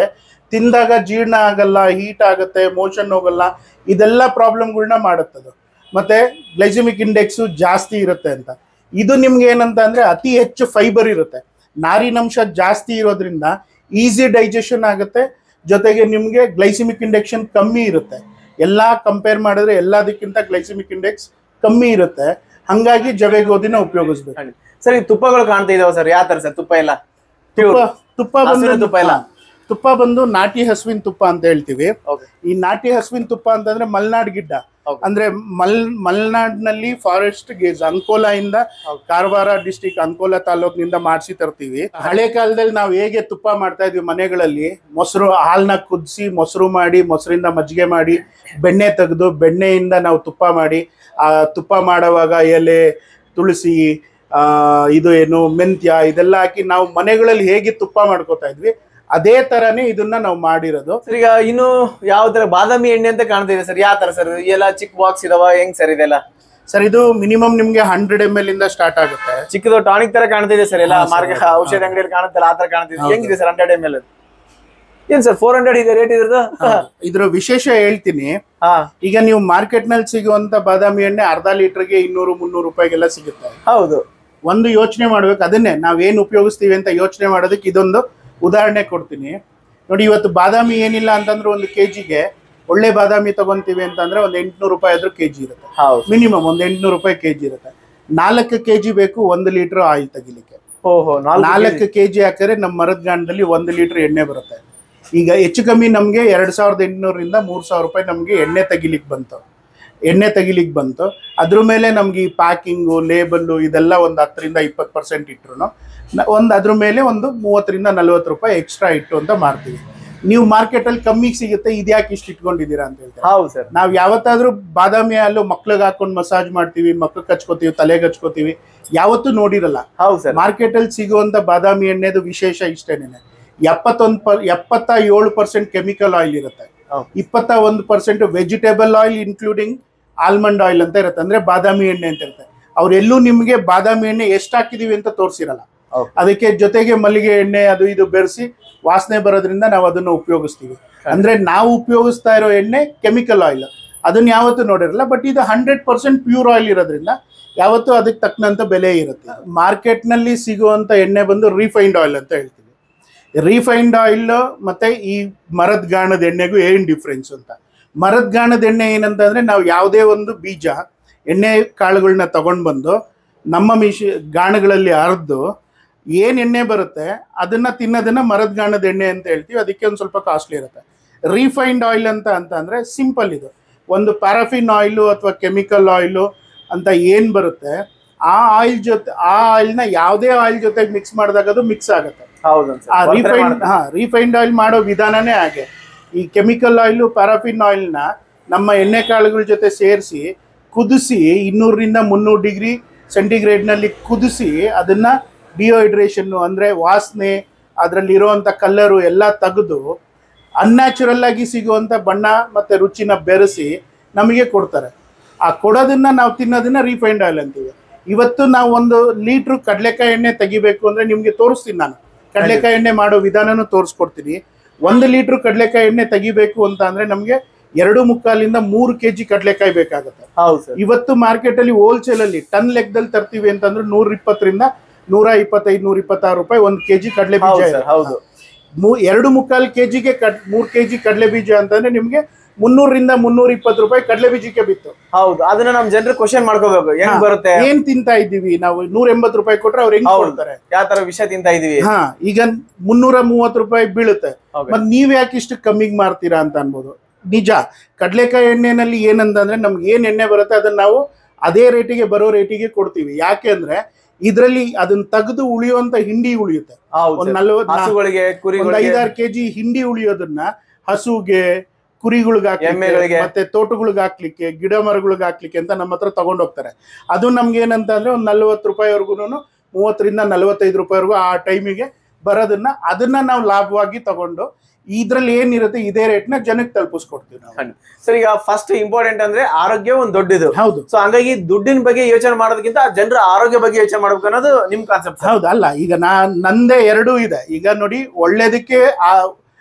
ತಿಂದಾಗ ಜೀರ್ಣ ಆಗಲ್ಲ ಹೀಟ್ ಆಗುತ್ತೆ ಮೋಷನ್ ಹೋಗಲ್ಲ ಇದೆಲ್ಲ ಪ್ರಾಬ್ಲಮ್ಗಳನ್ನ ಮಾಡುತ್ತದು ಮತ್ತೆ ಗ್ಲೈಸಿಮಿಕ್ ಇಂಡೆಕ್ಸು ಜಾಸ್ತಿ ಇರುತ್ತೆ ಅಂತ ಇದು ನಿಮ್ಗೆ ಏನಂತ ಅಂದ್ರೆ ಅತಿ ಹೆಚ್ಚು ಫೈಬರ್ ಇರುತ್ತೆ ನಾರಿನಂಶ ಜಾಸ್ತಿ ಇರೋದ್ರಿಂದ ಈಸಿ ಡೈಜೆಷನ್ ಆಗುತ್ತೆ ಜೊತೆಗೆ ನಿಮಗೆ ಗ್ಲೈಸಿಮಿಕ್ ಇಂಡೆಕ್ಷನ್ ಕಮ್ಮಿ ಇರುತ್ತೆ ಎಲ್ಲ ಕಂಪೇರ್ ಮಾಡಿದ್ರೆ ಎಲ್ಲದಕ್ಕಿಂತ ಗ್ಲೈಸಿಮಿಕ್ ಇಂಡೆಕ್ಸ್ ಕಮ್ಮಿ ಇರುತ್ತೆ ಹಂಗಾಗಿ ಜವೆ ಗೋಧಿನ ಉಪಯೋಗಿಸ್ಬೇಕು ಸರ್ ಈ ತುಪ್ಪಗಳು ಕಾಣ್ತಾ ಇದಾವ ಸರ್ ಯಾವ ತರ ಸರ್ ತುಪ್ಪ ಎಲ್ಲ ತುಪ್ಪ Pure. ತುಪ್ಪ ಹಸುವಿನ ಬಂದು ತುಪ್ಪ ಇಲ್ಲ? ತುಪ್ಪ ಬಂದು ನಾಟಿ ಹಸುವಿನ ತುಪ್ಪ ಅಂತ ಹೇಳ್ತೀವಿ Okay. ಈ ನಾಟಿ ಹಸುವಿನ ತುಪ್ಪ ಅಂತಂದ್ರೆ ಮಲ್ನಾಡ್ ಗಿಡ್ಡ Okay. ಅಂದ್ರೆ ಮಲ್ ಮಲ್ನಾಡ್ನಲ್ಲಿ ಫಾರೆಸ್ಟ್ ಗೇಜ್ ಅಂಕೋಲಾ ಇಂದ Okay. ಕಾರವಾರ ಡಿಸ್ಟಿಕ್ ಅಂಕೋಲಾ ತಾಲೂಕಿನಿಂದ ಮಾಡಿಸಿ ತರ್ತೀವಿ ಹಳೆ ಕಾಲದಲ್ಲಿ ನಾವು ಹೇಗೆ ತುಪ್ಪ ಮಾಡ್ತಾ ಇದ್ವಿ ಮನೆಗಳಲ್ಲಿ ಮೊಸರು ಹಾಲ್ನ ಕುದಿಸಿ ಮೊಸರು ಮಾಡಿ ಮೊಸರಿಂದ ಮಜ್ಜಿಗೆ ಮಾಡಿ ಬೆಣ್ಣೆ ತೆಗೆದು ಬೆಣ್ಣೆಯಿಂದ ನಾವು ತುಪ್ಪ ಮಾಡಿ ಆ ತುಪ್ಪ ಮಾಡುವಾಗ ಎಲೆ ತುಳಸಿ ಆ ಇದು ಏನು ಮೆಂತ್ಯ ಇದೆಲ್ಲ ಹಾಕಿ ನಾವು ಮನೆಗಳಲ್ಲಿ ಹೇಗೆ ತುಪ್ಪ ಮಾಡ್ಕೋತಾ ಇದ್ವಿ ಅದೇ ತರನೇ ಇದನ್ನ ನಾವು ಮಾಡಿರೋದು ಸರ್ ಈಗ ಇನ್ನು ಯಾವ ತರ ಬಾದಾಮಿ ಎಣ್ಣೆ ಅಂತ ಕಾಣ್ತಾ ಇದೆ ಸರ್ ಯಾವ ತರ ಸರ್ ಎಲ್ಲ ಚಿಕ್ಕ ಬಾಕ್ಸ್ ಇದಾವ ಹೆಂಗ್ ಸರ್ ಇದೆಲ್ಲ ಸರ್ ಇದು ಮಿನಿಮಮ್ ನಿಮ್ಗೆ ಹಂಡ್ರೆಡ್ ಎಮ್ ಎಲ್ ಇಂದ ಸ್ಟಾರ್ಟ್ ಆಗುತ್ತೆ ಚಿಕ್ಕದು ಟಾನಿಕ್ ತರ ಕಾಣ್ತಾ ಇದೆ ಸರ್ ಎಲ್ಲ ಹಾ, sir. ಮಾರ್ಕೆಟ್ ಔಷಧ ಅಂಗಡಿಯಲ್ಲಿ ಕಾಣುತ್ತಲ್ಲ ಆ ತರ ಕಾಣ್ತಿದೆ ಹೌದು. ಹೆಂಗಿದೆ ಸರ್ ಹಂಡ್ರೆಡ್ ಎಮ್ ಎಲ್ ಏನ್ ಸರ್ ಫೋರ್ ಹಂಡ್ರೆಡ್ ಇದೆ ರೇಟ್ ಇದ್ರದ್ದು ಇದ್ರ ವಿಶೇಷ ಹೇಳ್ತೀನಿ ಹಾ ಈಗ ನೀವು ಮಾರ್ಕೆಟ್ ನಲ್ಲಿ ಸಿಗುವಂತ ಬಾದಾಮಿ ಎಣ್ಣೆ ಅರ್ಧ ಲೀಟರ್ಗೆ ಇನ್ನೂರು ಮುನ್ನೂರು ರೂಪಾಯಿಗೆಲ್ಲ ಸಿಗುತ್ತೆ ಹೌದು ಒಂದು ಯೋಚನೆ ಮಾಡ್ಬೇಕು ಅದನ್ನೇ ನಾವೇನು ಉಪಯೋಗಿಸ್ತೀವಿ ಅಂತ ಯೋಚನೆ ಮಾಡೋದಕ್ಕೆ ಇದೊಂದು ಉದಾಹರಣೆ ಕೊಡ್ತೀನಿ ನೋಡಿ ಇವತ್ತು ಬಾದಾಮಿ ಏನಿಲ್ಲ ಅಂತಂದ್ರೆ ಒಂದು ಕೆಜಿಗೆ ಒಳ್ಳೆ ಬಾದಾಮಿ ತಗೊಂತೀವಿ ಅಂತಂದ್ರೆ ಒಂದು ಎಂಟ್ನೂರು ರೂಪಾಯಿ ಆದ್ರೂ ಕೆಜಿ ಇರುತ್ತೆ ಹೌದು ಮಿನಿಮಮ್ ಒಂದು ಎಂಟ್ನೂರು ರೂಪಾಯಿ ಕೆಜಿ ಇರುತ್ತೆ ನಾಲ್ಕು ಕೆಜಿ ಬೇಕು ಒಂದು ಲೀಟರ್ ಆಯಿಲ್ ತೆಗಿಲಿಕ್ಕೆ ಓಹೋ ನಾಲ್ಕು ನಾಲ್ಕು ಕೆಜಿ ಹಾಕಿದ್ರೆ ನಮ್ಮ ಮರದ ಗಾಣದಲ್ಲಿ ಒಂದು ಲೀಟರ್ ಎಣ್ಣೆ ಬರುತ್ತೆ ಈಗ ಹೆಚ್ಚು ಕಮ್ಮಿ ನಮಗೆ ಎರಡು ಸಾವಿರದ ಎಂಟುನೂರಿಂದ ಮೂರು ಸಾವಿರ ರೂಪಾಯಿ ನಮಗೆ ಎಣ್ಣೆ ತೆಗಿಲಿಕ್ಕೆ ಬಂತು ಎಣ್ಣೆ ತೆಗಿಲಿಕ್ಕೆ ಬಂತು ಅದ್ರ ಮೇಲೆ ನಮ್ಗೆ ಈ ಪ್ಯಾಕಿಂಗು ಲೇಬಲ್ಲು ಇದೆಲ್ಲ ಒಂದು ಹತ್ತರಿಂದ ಇಪ್ಪತ್ತು ಪರ್ಸೆಂಟ್ ಇಟ್ರು ಒಂದು ಅದ್ರ ಮೇಲೆ ಒಂದು ಮೂವತ್ತರಿಂದ ನಲ್ವತ್ತು ರೂಪಾಯಿ ಎಕ್ಸ್ಟ್ರಾ ಇಟ್ಟು ಅಂತ ಮಾಡ್ತೀವಿ ನೀವು ಮಾರ್ಕೆಟಲ್ಲಿ ಕಮ್ಮಿಗೆ ಸಿಗುತ್ತೆ ಇದ್ಯಾಕೆ ಇಷ್ಟು ಇಟ್ಕೊಂಡಿದ್ದೀರಾ ಅಂತ ಹೇಳ್ತಾರೆ ಹೌದು ಸರ್ ನಾವು ಯಾವತ್ತಾದ್ರೂ ಬಾದಾಮಿ ಹಾಲು ಮಕ್ಳಿಗೆ ಹಾಕೊಂಡು ಮಸಾಜ್ ಮಾಡ್ತೀವಿ ಮಕ್ಳಿಗೆ ಹಚ್ಕೋತೀವಿ ತಲೆಗೆ ಹಚ್ಕೋತೀವಿ ಯಾವತ್ತೂ ನೋಡಿರಲ್ಲ ಹೌದು ಸರ್ ಮಾರ್ಕೆಟ್ ಅಲ್ಲಿ ಸಿಗುವಂತ ಬಾದಾಮಿ ಎಣ್ಣೆದು ವಿಶೇಷ ಇಷ್ಟೇನೆ ಎಪ್ಪತ್ತೊಂದು ಪರ್ ಎಪ್ಪತ್ತ ಏಳು ಪರ್ಸೆಂಟ್ ಕೆಮಿಕಲ್ ಆಯಿಲ್ ಇರುತ್ತೆ ಹೌದು. ಇಪ್ಪತ್ತ ಒಂದು percent vegetable oil including almond oil ಅಂತ ಇರುತ್ತೆ ಅಂದ್ರೆ ಬಾದಾಮಿ ಎಣ್ಣೆ ಅಂತ ಇರುತ್ತೆ ಅವ್ರೆಲ್ಲೂ ನಿಮಗೆ ಬಾದಾಮಿ ಎಣ್ಣೆ ಎಷ್ಟು ಹಾಕಿದೀವಿ ಅಂತ ತೋರಿಸಿರಲ್ಲ ಹೌದು. ಅದಕ್ಕೆ ಜೊತೆಗೆ ಮಲ್ಲಿಗೆ ಎಣ್ಣೆ ಅದು ಇದು ಬೆರೆಸಿ ವಾಸನೆ ಬರೋದ್ರಿಂದ ನಾವು ಅದನ್ನು ಉಪಯೋಗಿಸ್ತೀವಿ ಅಂದ್ರೆ ನಾವು ಉಪಯೋಗಿಸ್ತಾ ಇರೋ ಎಣ್ಣೆ ಕೆಮಿಕಲ್ ಆಯಿಲ್ ಅದನ್ನ ಯಾವತ್ತೂ ನೋಡಿರಲ್ಲ ಬಟ್ ಇದು ಹಂಡ್ರೆಡ್ ಪರ್ಸೆಂಟ್ ಪ್ಯೂರ್ ಆಯಿಲ್ ಇರೋದ್ರಿಂದ ಯಾವತ್ತೂ ಅದಕ್ಕೆ ತಕ್ಕನಂತ ಬೆಲೆ ಇರುತ್ತೆ ಮಾರ್ಕೆಟ್ನಲ್ಲಿ ಸಿಗುವಂತ ಎಣ್ಣೆ ಬಂದು ರಿಫೈನ್ಡ್ ಆಯಿಲ್ ಅಂತ ಹೇಳ್ತೀವಿ ರಿಫೈನ್ಡ್ ಆಯಿಲ್ ಮತ್ತೆ ಈ ಮರದ ಗಾಣದ ಎಣ್ಣೆಗೂ ಏನ್ ಡಿಫ್ರೆನ್ಸ್ ಅಂತ ಮರದ ಗಾಣದ ಎಣ್ಣೆ ಏನಂತಂದ್ರೆ ನಾವು ಯಾವುದೇ ಒಂದು ಬೀಜ ಎಣ್ಣೆ ಕಾಳುಗಳನ್ನ ತಗೊಂಡು ಬಂದು ನಮ್ಮ ಮಿಶಿ ಗಾಣಗಳಲ್ಲಿ ಅರ್ದು ಏನ್ ಎಣ್ಣೆ ಬರುತ್ತೆ ಅದನ್ನ ತಿನ್ನೋದನ್ನ ಮರದ ಗಾಣದ ಎಣ್ಣೆ ಅಂತ ಹೇಳ್ತೀವಿ ಅದಕ್ಕೆ ಒಂದು ಸ್ವಲ್ಪ ಕಾಸ್ಟ್ಲಿ ಇರುತ್ತೆ ರಿಫೈನ್ಡ್ ಆಯಿಲ್ ಅಂತ ಅಂತ ಅಂದ್ರೆ ಸಿಂಪಲ್ ಇದು ಒಂದು ಪ್ಯಾರಾಫಿನ್ ಆಯಿಲು ಅಥವಾ ಕೆಮಿಕಲ್ ಆಯಿಲು ಅಂತ ಏನ್ ಬರುತ್ತೆ ಆ ಆಯಿಲ್ ಜೊತೆ ಆ ಆಯಿಲ್ನ ಯಾವುದೇ ಆಯಿಲ್ ಜೊತೆಗೆ ಮಿಕ್ಸ್ ಮಾಡಿದಾಗ ಅದು ಮಿಕ್ಸ್ ಆಗುತ್ತೆ ಹೌದು ಆ ರಿಫೈನ್ಡ್ ಹಾ ರಿಫೈನ್ಡ್ ಆಯಿಲ್ ಮಾಡೋ ವಿಧಾನನೇ ಹಾಗೆ ಈ ಕೆಮಿಕಲ್ ಆಯಿಲು ಪ್ಯಾರಾಫಿನ್ ಆಯಿಲ್ನ ನಮ್ಮ ಎಣ್ಣೆ ಕಾಳುಗಳ ಜೊತೆ ಸೇರಿಸಿ ಕುದಿಸಿ ಇನ್ನೂರರಿಂದ ಮುನ್ನೂರು ಡಿಗ್ರಿ ಸೆಂಟಿಗ್ರೇಡ್ನಲ್ಲಿ ಕುದಿಸಿ ಅದನ್ನ ಡಿಹೈಡ್ರೇಷನ್ನು ಅಂದರೆ ವಾಸನೆ ಅದರಲ್ಲಿ ಇರುವಂಥ ಕಲ್ಲರು ಎಲ್ಲ ತೆಗೆದು ಅನ್ಯಾಚುರಲ್ ಆಗಿ ಸಿಗುವಂಥ ಬಣ್ಣ ಮತ್ತು ರುಚಿನ ಬೆರೆಸಿ ನಮಗೆ ಕೊಡ್ತಾರೆ ಆ ಕೊಡೋದನ್ನ ನಾವು ತಿನ್ನೋದನ್ನ ರಿಫೈನ್ಡ್ ಆಯಿಲ್ ಅಂತೀವಿ ಇವತ್ತು ನಾವು ಒಂದು ಲೀಟ್ರ್ ಕಡಲೆಕಾಯಿ ಎಣ್ಣೆ ತೆಗಿಬೇಕು ಅಂದರೆ ನಿಮಗೆ ತೋರಿಸ್ತೀನಿ ನಾನು ಕಡಲೆಕಾಯಿ ಎಣ್ಣೆ ಮಾಡೋ ವಿಧಾನನೂ ತೋರಿಸ್ಕೊಡ್ತೀನಿ ಒಂದು ಲೀಟ್ರ್ ಕಡಲೆಕಾಯಿ ಎಣ್ಣೆ ತೆಗಿಬೇಕು ಅಂತ ಅಂದರೆ ನಮಗೆ ಎರಡು ಮುಕ್ಕಾಲಿಂದ ಮೂರು ಕೆ ಜಿ ಕಡಲೆಕಾಯಿ ಬೇಕಾಗುತ್ತೆ ಹೌದು ಸರ್ ಇವತ್ತು ಮಾರ್ಕೆಟ್ ಅಲ್ಲಿ ಹೋಲ್ಸೇಲ್ ಅಲ್ಲಿ ಟನ್ ಲೆಕ್ಕದಲ್ಲಿ ತರ್ತೀವಿ ಅಂತಂದ್ರೆ ನೂರ ಇಪ್ಪತ್ತರಿಂದ ನೂರ ಇಪ್ಪತ್ತೈದು ನೂರ ಇಪ್ಪತ್ತಾರು ರೂಪಾಯಿ ಒಂದು ಕೆಜಿ ಕಡಲೆ ಬೀಜ ಹೌದು ಇದೆ. ಸರ್ ಹೌದು ಮೂ ಎರಡು ಮುಕ್ಕಾಲು ಕೆಜಿಗೆ ಕಡ್ ಮೂರ್ ಕೆಜಿ ಕಡಲೆ ಬೀಜ ಅಂತಂದ್ರೆ ನಿಮ್ಗೆ ಮುನ್ನೂರರಿಂದ ಮುನ್ನೂರ ಇಪ್ಪತ್ತು ರೂಪಾಯಿ ಕಡಲೆ ಬೀಜಕ್ಕೆ ಬಿತ್ತು ಹೌದು ಅದನ್ನ ನಮ್ ಜನರು ಕ್ವಶನ್ ಮಾಡ್ಕೋಬೇಕು ಹೆಂಗ್ ಹಾ. ಬರುತ್ತೆ ಏನ್ ತಿಂತಾ ಇದ್ದೀವಿ ನಾವು ನೂರ ಎಂಬತ್ತು ರೂಪಾಯಿ ಕೊಟ್ರೆ ಅವ್ರು ಹೆಂಗ್ ಹೌದು. ಕೊಡ್ತಾರೆ ಯಾವ ತರ ವಿಷಯ ತಿಂತಾ ಇದೀವಿ ಹಾ ಈಗ ಮುನ್ನೂರ ಮೂವತ್ತು ರೂಪಾಯಿ ಬೀಳುತ್ತೆ Okay. ಮತ್ ನೀವ್ ಯಾಕೆ ಇಷ್ಟು ಕಮ್ಮಿಗೆ ಮಾರ್ತೀರಾ ಅಂತ ಅನ್ಬೋದು ನಿಜ ಕಡಲೆಕಾಯಿ ಎಣ್ಣೆನಲ್ಲಿ ಏನಂತಂದ್ರೆ ನಮ್ಗೆ ಏನ್ ಎಣ್ಣೆ ಬರುತ್ತೆ ಅದನ್ನ ನಾವು ಅದೇ ರೇಟಿಗೆ ಬರೋ ರೇಟಿಗೆ ಕೊಡ್ತೀವಿ ಯಾಕೆ ಅಂದ್ರೆ ಇದ್ರಲ್ಲಿ ಅದನ್ನ ತೆಗೆದು ಉಳಿಯುವಂತ ಹಿಂಡಿ ಉಳಿಯುತ್ತೆ ಹೌದು ಒಂದ್ sir. ನಲ್ವತ್ ಹಸುಗಳಿಗೆ ಒಂದ್ ಕುರಿಗಳಿಗೆ ಐದಾರು ಕೆಜಿ ಹಿಂಡಿ ಉಳಿಯೋದನ್ನ ಹಸುಗೆ ಕುರಿಗಳಿಗೆ ಹಾಕ್ಲಿಕ್ಕೆ ಎಮ್ಮೆಗಳಿಗೆ. ಮತ್ತೆ ತೋಟಗಳಿಗೆ ಹಾಕ್ಲಿಕ್ಕೆ ಗಿಡ ಮರಗಳಿಗೆ ಹಾಕ್ಲಿಕ್ಕೆ ಅಂತ ನಮ್ಮ ಹತ್ರ ತಗೊಂಡ್ ಹೋಗ್ತಾರೆ ಅದು ನಮ್ಗೆ ಏನಂತ ಅಂದ್ರೆ ಒಂದ್ ನಲ್ವತ್ತು ರೂಪಾಯಿವರೆಗೂ ಮೂವತ್ತರಿಂದ ನಲವತ್ತೈದು ರೂಪಾಯಿವರೆಗೂ ಆ ಟೈಮಿಗೆ ಬರೋದನ್ನ ಅದನ್ನ ನಾವು ಲಾಭವಾಗಿ ತಗೊಂಡು ಇದ್ರಲ್ಲಿ ಏನಿರುತ್ತೆ ಇದೇ ರೇಟ್ನ ಜನಕ್ಕೆ ತಲುಪಿಸ್ಕೊಡ್ತೀವಿ ನಾವು ಸರ್ ಈಗ ಫಸ್ಟ್ ಇಂಪಾರ್ಟೆಂಟ್ ಅಂದ್ರೆ ಆರೋಗ್ಯ ಒಂದ್ ದೊಡ್ಡದು ಹೌದು ಸೊ ಹಂಗಾಗಿ ದುಡ್ಡಿನ ಬಗ್ಗೆ ಯೋಚನೆ ಮಾಡೋದಕ್ಕಿಂತ ಜನರ ಆರೋಗ್ಯ ಬಗ್ಗೆ ಯೋಚನೆ ಮಾಡ್ಬೇಕು ಅನ್ನೋದು ನಿಮ್ ಕಾನ್ಸೆಪ್ಟ್ ಹೌದು ಅಲ್ಲ ಈಗ ನಾ ನಂದೇ ಎರಡೂ ಇದೆ ಈಗ ನೋಡಿ ಒಳ್ಳೇದಕ್ಕೆ ಆ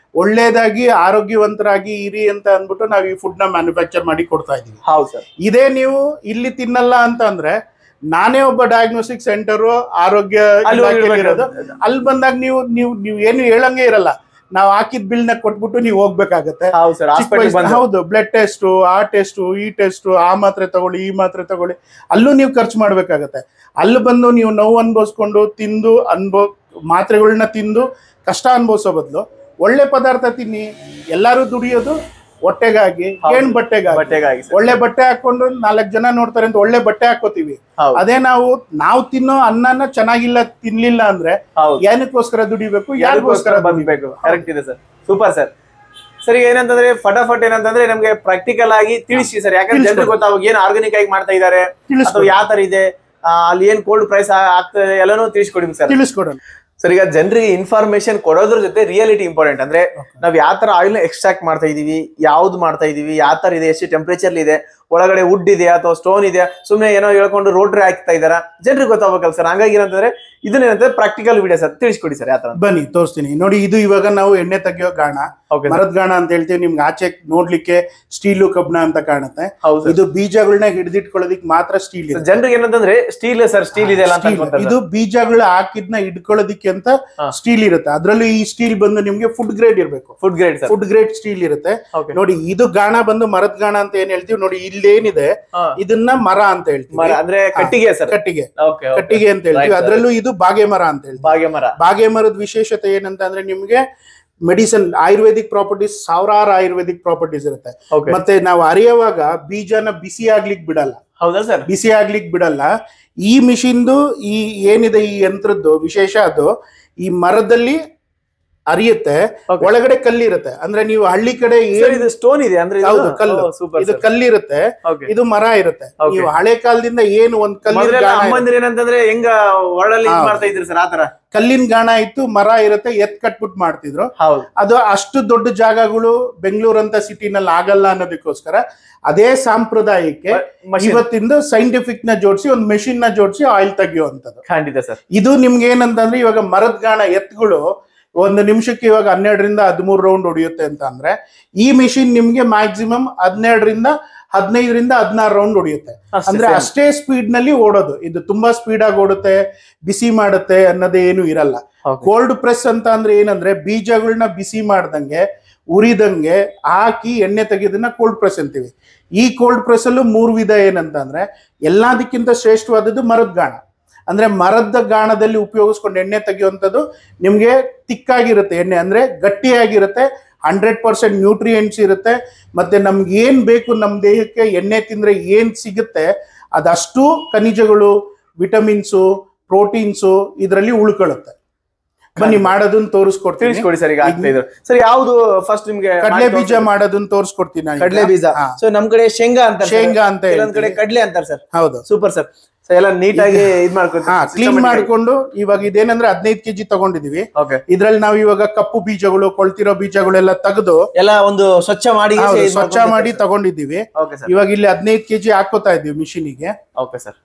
ಒಳ್ಳೇದಾಗಿ ಆರೋಗ್ಯವಂತರಾಗಿ ಇರಿ ಅಂತ ಅಂದ್ಬಿಟ್ಟು ನಾವು ಈ ಫುಡ್ ನ ಮ್ಯಾನುಫ್ಯಾಕ್ಚರ್ ಮಾಡಿ ಕೊಡ್ತಾ ಇದೀವಿ ಹೌದು ಸರ್ ಇದೇ ನೀವು ಇಲ್ಲಿ ತಿನ್ನಲ್ಲ ಅಂತ ಅಂದ್ರೆ ನಾನೇ ಒಬ್ಬ ಡಯಾಗ್ನೋಸ್ಟಿಕ್ ಸೆಂಟರ್ ಆರೋಗ್ಯ ಅಲ್ಲಿ ಇಲಾಖೆಯಲ್ಲಿ ಇರೋದು ಹೋಗಿರ್ಬೇಕು. ಅಲ್ಲಿ ಬಂದಾಗ ನೀವು ನೀವು ನೀವು ಏನು ಹೇಳಂಗೆ ಇರಲ್ಲ ನಾವು ಹಾಕಿದ ಬಿಲ್ ನ ಕೊಟ್ಬಿಟ್ಟು ನೀವು ಹೋಗ್ಬೇಕಾಗತ್ತೆ ಹೌದು ಸರ್ ಚಿಕ್ಕ ಹಾಸ್ಪಿಟಲ್ ವಯಸ್ಸು- ಬಂದು ಹೌದು ಬ್ಲಡ್ ಟೆಸ್ಟ್ ಆ ಟೆಸ್ಟ್ ಈ ಟೆಸ್ಟ್ ಆ ಮಾತ್ರೆ ತಗೊಳ್ಳಿ ಈ ಮಾತ್ರೆ ತಗೊಳ್ಳಿ ಅಲ್ಲೂ ನೀವು ಖರ್ಚು ಮಾಡ್ಬೇಕಾಗತ್ತೆ ಅಲ್ಲಿ ಬಂದು ನೀವು ನೋವು ಅನ್ಭವಿಸ್ಕೊಂಡು ತಿಂದು ಅನ್ಭವ ಮಾತ್ರೆಗಳನ್ನ ತಿಂದು ಕಷ್ಟ ಅನ್ಭವಿಸೋ ಬದಲು ಒಳ್ಳೆ ಪದಾರ್ಥ ತಿನ್ನಿ ಎಲ್ಲರೂ ದುಡಿಯೋದು ಹೊಟ್ಟೆಗಾಗಿ ಹೌದು. ಏನ್ ಬಟ್ಟೆಗಾಗಿ ಬಟ್ಟೆಗಾಗಿ ಸರ್ ಒಳ್ಳೆ ಬಟ್ಟೆ ಹಾಕೊಂಡು ನಾಲ್ಕು ಜನ ನೋಡ್ತಾರೆ ಅಂತ ಒಳ್ಳೆ ಬಟ್ಟೆ ಹಾಕೋತೀವಿ ಹೌದು ಅದೇ ನಾವು ನಾವು ತಿನ್ನೋ ಅನ್ನನ ಚೆನ್ನಾಗಿಲ್ಲ ತಿನ್ಲಿಲ್ಲ ಅಂದ್ರೆ ಹೌದು ಏನಕ್ಕೋಸ್ಕರ ದುಡಿಬೇಕು ಯಾರಿಗೋಸ್ಕರ ಯಾರಿಗೋಸ್ಕರ ಬಂದ್ಬೇಕು ಕರೆಕ್ಟ್ ಇದೆ ಸರ್ ಸೂಪರ್ ಸರ್ ಸರ್ ಈಗ ಏನಂತಂದ್ರೆ ಫಟಾಫಟ್ ಏನಂತಂದ್ರೆ ನಮ್ಗೆ ಪ್ರಾಕ್ಟಿಕಲ್ ಆಗಿ ತಿಳಿಸಿ ಸರ್ ಯಾಕಂದ್ರೆ ತಿಳಿಸ್ಕೊಡಿ. ಜನರಿಗೆ ಗೊತ್ತಾಗ ಏನ್ ಆರ್ಗಾನಿಕ್ ಆಗಿ ಮಾಡ್ತಾ ಇದ್ದಾರೆ ಅಥವಾ ತಿಳಿಸ್ಕೊಡಿ ಯಾವ ತರ ಇದೆ ಆ, ಅಲ್ಲಿ ಏನ್ ಕೋಲ್ಡ್ ಪ್ರೈಸ್ ಆಗ್ತದೆ ಎಲ್ಲಾನು ತಿಳಿಸ್ಕೊಡಿ ಸರ್ ತಿಳಿಸ್ಕೊಡೋಣ ಸರ್ ಈಗ ಜನರಿಗೆ ಇನ್ಫಾರ್ಮೇಶನ್ ಕೊಡೋದ್ರ ಜೊತೆ ರಿಯಾಲಿಟಿ ಇಂಪಾರ್ಟೆಂಟ್ ಅಂದ್ರೆ ನಾವ್ ಯಾವ ತರ ಆಯಿಲ್ ಎಕ್ಸ್ಟ್ರಾಕ್ಟ್ ಮಾಡ್ತಾ ಇದೀವಿ ಯಾವ್ದು ಮಾಡ್ತಾ ಇದೀವಿ ಯಾವ ತರ ಇದೆ ಎಷ್ಟು ಟೆಂಪರೇಚರ್ ಇದೆ ಒಳಗಡೆ ವುಡ್ ಇದೆಯಾ ಅಥವಾ ಸ್ಟೋನ್ ಇದೆಯಾ ಸುಮ್ನೆ ಏನೋ ಹೇಳ್ಕೊಂಡು ರೋಟ್ರಿ ಹಾಕ್ತಾ ಇದಾರ ಜನರಿಗೆ ಗೊತ್ತಾಗಬೇಕಲ್ಲ ಸರ್ ಹಂಗಾಗಿ ಏನಂತಂದ್ರೆ ಇದನ್ನೇನಂದ್ರೆ ಪ್ರಾಕ್ಟಿಕಲ್ ವಿಡಿಯೋ ಸರ್ ತಿಳಿಸ್ಕೊಡಿ ಸರ್ ಯಾವ ತರ ಬನ್ನಿ ತೋರಿಸ್ತೀನಿ ನೋಡಿ ಇದು ಇವಾಗ ನಾವು ಎಣ್ಣೆ ತೆಗಿಯೋ ಗಾಣ ಓಕೆ ಮರದ ಗಾಣ ಅಂತ ಹೇಳ್ತೀವಿ ನಿಮ್ಗೆ ಆಚೆ ನೋಡ್ಲಿಕ್ಕೆ ಸ್ಟೀಲು ಕಬ್ಣ ಅಂತ ಕಾಣುತ್ತೆ ಹೌದು sir. ಇದು ಬೀಜಗಳನ್ನ ಹಿಡಿದಿಟ್ಕೊಳ್ಳೋದಿಕ್ ಮಾತ್ರ ಸ್ಟೀಲ್ ಇದೆ ಜನರಿಗೆ ಏನಂತಂದ್ರೆ ಸ್ಟೀಲ್ ಸರ್ ಸ್ಟೀಲ್ ಇದೆ ಅಲ್ಲ ಅಂತ Steel. ಅನ್ಕೊಂತಾರೆ ಇದು ಬೀಜಗಳು ಹಾಕಿದ್ನ ಹಿಡ್ಕೊಳ್ಳೋದಿಕ್ಕೆ ಅಂತ ಹಾ. ಸ್ಟೀಲ್ ಇರುತ್ತೆ ಅದ್ರಲ್ಲೂ ಈ ಸ್ಟೀಲ್ ಬಂದು ನಿಮ್ಗೆ ಫುಡ್ ಗ್ರೇಡ್ ಇರಬೇಕು food grade sir food grade steel ಇರುತ್ತೆ ಓಕೆ ನೋಡಿ ಇದು ಗಾಣ ಬಂದು ಮರದ ಗಾಣ ಅಂತ ಏನ್ ಹೇಳ್ತೀವಿ ನೋಡಿ ಇಲ್ಲೇನಿದೆ ಇದನ್ನ ಮರ ಅಂತ ಹೇಳ್ತೀವಿ ಅಂದ್ರೆ ಕಟ್ಟಿಗೆ ಸರ್ ಕಟ್ಟಿಗೆ ಓಕೆ ಕಟ್ಟಿಗೆ ಅಂತ ಹೇಳ್ತೀವಿ Right, sir. ಅದ್ರಲ್ಲೂ ಇದು ಬಾಗೆ ಮರ ಅಂತ ಹೇಳ್ತೀವಿ ಬಾಗೆ ಮರ ಬಾಗೆ ಮರದ ವಿಶೇಷತೆ ಏನಂತ ಅಂದ್ರೆ ನಿಮ್ಗೆ ಮೆಡಿಸಿನ್ ಆಯುರ್ವೇದಿಕ್ ಪ್ರಾಪರ್ಟೀಸ್ ಸಾವಿರಾರು ಆಯುರ್ವೇದಿಕ್ ಪ್ರಾಪರ್ಟೀಸ್ ಇರುತ್ತೆ ಓಕೆ ಮತ್ತೆ ನಾವು ಅರಿಯುವಾಗ ಬೀಜನ ಬಿಸಿ ಆಗ್ಲಿಕ್ ಬಿಡಲ್ಲ ಹೌದಾ ಸರ್ ಬಿಸಿ ಆಗ್ಲಿಕ್ ಬಿಡಲ್ಲ ಈ ಮಿಷಿನ್ದು ಈ ಏನಿದೆ ಈ ಯಂತ್ರದ್ದು ವಿಶೇಷ ಅದು ಈ ಮರದಲ್ಲಿ ಅರಿಯುತ್ತೆ Okay. ಒಳಗಡೆ ಕಲ್ಲಿರುತ್ತೆ ಅಂದ್ರೆ ನೀವು ಹಳ್ಳಿ ಕಡೆ ಸರ್ ಏನ್ ಇದು ಸ್ಟೋನ್ ಇದೆ ಅಂದ್ರೆ ಹೌದು, ಕಲ್ಲು. ಸೂಪರ್ ಇದು ಕಲ್ಲಿರುತ್ತೆ ಓಕೆ ಇದು ಮರ ಇರುತ್ತೆ Okay. ನೀವು ಹಳೆ ಕಾಲದಿಂದ ಏನು ಒಂದ್ ಕಲ್ಲಿನ ಮೊದಲೆಲ್ಲ ಗಾಣ ಇರುತ್ತೆ. ಅಮ್ಮಂದಿರ ಏನಂತಂದ್ರೆ ಹೆಂಗ ಒಳಲ್ಲಿ ಹಾ. ಮಾಡ್ತಾ ಇದ್ರಿ ಸರ್ ಆತರ ಕಲ್ಲಿನ ಗಾಣ ಇತ್ತು ಮರ ಇರುತ್ತೆ ಎತ್ ಕಟ್ಬಿಟ್ಟು ಮಾಡ್ತಿದ್ರು ಹೌದು ಅದು ಅಷ್ಟು ದೊಡ್ಡ ಜಾಗಗಳು ಬೆಂಗಳೂರು ಅಂತ ಸಿಟಿನಲ್ಲಿ ಆಗಲ್ಲ ಅನ್ನೋದಕ್ಕೋಸ್ಕರ ಅದೇ ಸಾಂಪ್ರದಾಯಕ್ಕೆ machine. ಇವತ್ತಿಂದ ಸೈಂಟಿಫಿಕ್ ನ ಜೋಡಿಸಿ ಒಂದು ಮೆಷಿನ್ ನ ಜೋಡಿಸಿ ಆಯಿಲ್ ತೆಗಿಯುವಂಥದ್ದು ಖಂಡಿತ ಸರ್ ಇದು ನಿಮ್ಗೆ ಏನಂತಂದ್ರೆ ಇವಾಗ ಮರದ ಗಾಣ ಎತ್ತುಗಳು ಒಂದು ನಿಮಿಷಕ್ಕೆ ಇವಾಗ ಹನ್ನೆರಡರಿಂದ ಹದಿಮೂರು ರೌಂಡ್ ಹೊಡಿಯುತ್ತೆ ಅಂತ ಅಂದ್ರೆ ಈ ಮಿಷಿನ್ ನಿಮ್ಗೆ ಮ್ಯಾಕ್ಸಿಮಮ್ ಹದಿನೆರಡರಿಂದ ಹದಿನೈದರಿಂದ ಹದಿನಾರು ರೌಂಡ್ ಹೊಡಿಯುತ್ತೆ ಅಂದ್ರೆ ಅಷ್ಟೇ ಸ್ಪೀಡ್ ನಲ್ಲಿ ಓಡೋದು ಇದು ತುಂಬಾ ಸ್ಪೀಡ್ ಆಗಿ ಓಡುತ್ತೆ ಬಿಸಿ ಮಾಡುತ್ತೆ ಅನ್ನೋದೇ ಏನು ಇರಲ್ಲ ಕೋಲ್ಡ್ ಪ್ರೆಸ್ ಅಂತ ಅಂದ್ರೆ ಏನಂದ್ರೆ ಬೀಜಗಳನ್ನ ಬಿಸಿ ಮಾಡ್ದಂಗೆ ಉರಿದಂಗೆ ಹಾಕಿ ಎಣ್ಣೆ ತೆಗೆಯೋದನ್ನ ಕೋಲ್ಡ್ ಪ್ರೆಸ್ ಅಂತೀವಿ ಈ ಕೋಲ್ಡ್ ಪ್ರೆಸ್ ಅಲ್ಲೂ ಮೂರು ವಿಧ ಏನಂತ ಅಂದ್ರೆ ಎಲ್ಲದಕ್ಕಿಂತ ಶ್ರೇಷ್ಠವಾದದ್ದು ಮರದ ಗಾಣ ಅಂದ್ರೆ ಮರದ ಗಾಣದಲ್ಲಿ ಉಪಯೋಗಿಸ್ಕೊಂಡು ಎಣ್ಣೆ ತೆಗೆಯುವಂಥದ್ದು ನಿಮ್ಗೆ ತಿಕ್ಕಾಗಿರುತ್ತೆ ಎಣ್ಣೆ ಅಂದ್ರೆ ಗಟ್ಟಿಯಾಗಿರುತ್ತೆ ಹಂಡ್ರೆಡ್ ಪರ್ಸೆಂಟ್ ನ್ಯೂಟ್ರಿಯೆಂಟ್ಸ್ ಇರುತ್ತೆ ಮತ್ತೆ ನಮ್ಗೆ ಏನ್ ಬೇಕು ನಮ್ಮ ದೇಹಕ್ಕೆ ಎಣ್ಣೆ ತಿಂದ್ರೆ ಏನ್ ಸಿಗುತ್ತೆ ಅದಷ್ಟು ಖನಿಜಗಳು ವಿಟಮಿನ್ಸು ಪ್ರೋಟೀನ್ಸು ಇದರಲ್ಲಿ ಉಳ್ಕೊಳ್ಳುತ್ತೆ ಬನ್ನಿ ಮಾಡೋದನ್ನ ತೋರಿಸ್ಕೊಡ್ತೀನಿ ತಿಳಿಸ್ಕೊಡಿ ಸರ್ ಈಗ ಆಗ್ತಾ ಇದ್ರು ಸರ್ ಯಾವ್ದು ಫಸ್ಟ್ ನಿಮ್ಗೆ ಕಡಲೆ ಬೀಜ ಮಾಡೋದನ್ನ ತೋರಿಸ್ಕೊಡ್ತೀನಿ ನಾನು ಈಗ. ಕಡಲೆ ಬೀಜ ಹಾ. ಸೊ ನಮ್ ಕಡೆ ಶೇಂಗಾ ಅಂತ ಶೇಂಗಾ ಅಂತ ಕೆಲವೊಂದ್ ಕಡೆ ಹೇಳ್ತೀವಿ. ಕಡ್ಲೆ ಅಂತಾರೆ ಸರ್ ಹೌದು ಸೂಪರ್ ಸರ್ ಸೊ ಎಲ್ಲ ನೀಟಾಗಿ ಇದ್ ಮಾಡ್ಕೊತ ಹಾ ಕ್ಲೀನ್ ಮಾಡ್ಕೊಂಡು ಇವಾಗ ಇದೇನಂದ್ರೆ ಹದಿನೈದು ಕೆಜಿ ತಗೊಂಡಿದೀವಿ ಓಕೆ ಇದ್ರಲ್ಲಿ ನಾವು ಇವಾಗ ಕಪ್ಪು ಬೀಜಗಳು ಕೊಳ್ತಿರೋ ಬೀಜಗಳೆಲ್ಲ ತೆಗೆದು ಎಲ್ಲ ಒಂದು ಸ್ವಚ್ಛ ಮಾಡಿ ಹೌದು, ಸ್ವಚ್ಛ ಮಾಡಿ ತಗೊಂಡಿದ್ದೀವಿ ಓಕೆ ಸರ್ ಇವಾಗ ಇಲ್ಲಿ ಹದಿನೈದು ಕೆಜಿ ಹಾಕೋತಾ ಇದೀವಿ ಮಿಷಿನಿಗೆ ಓಕೆ ಸರ್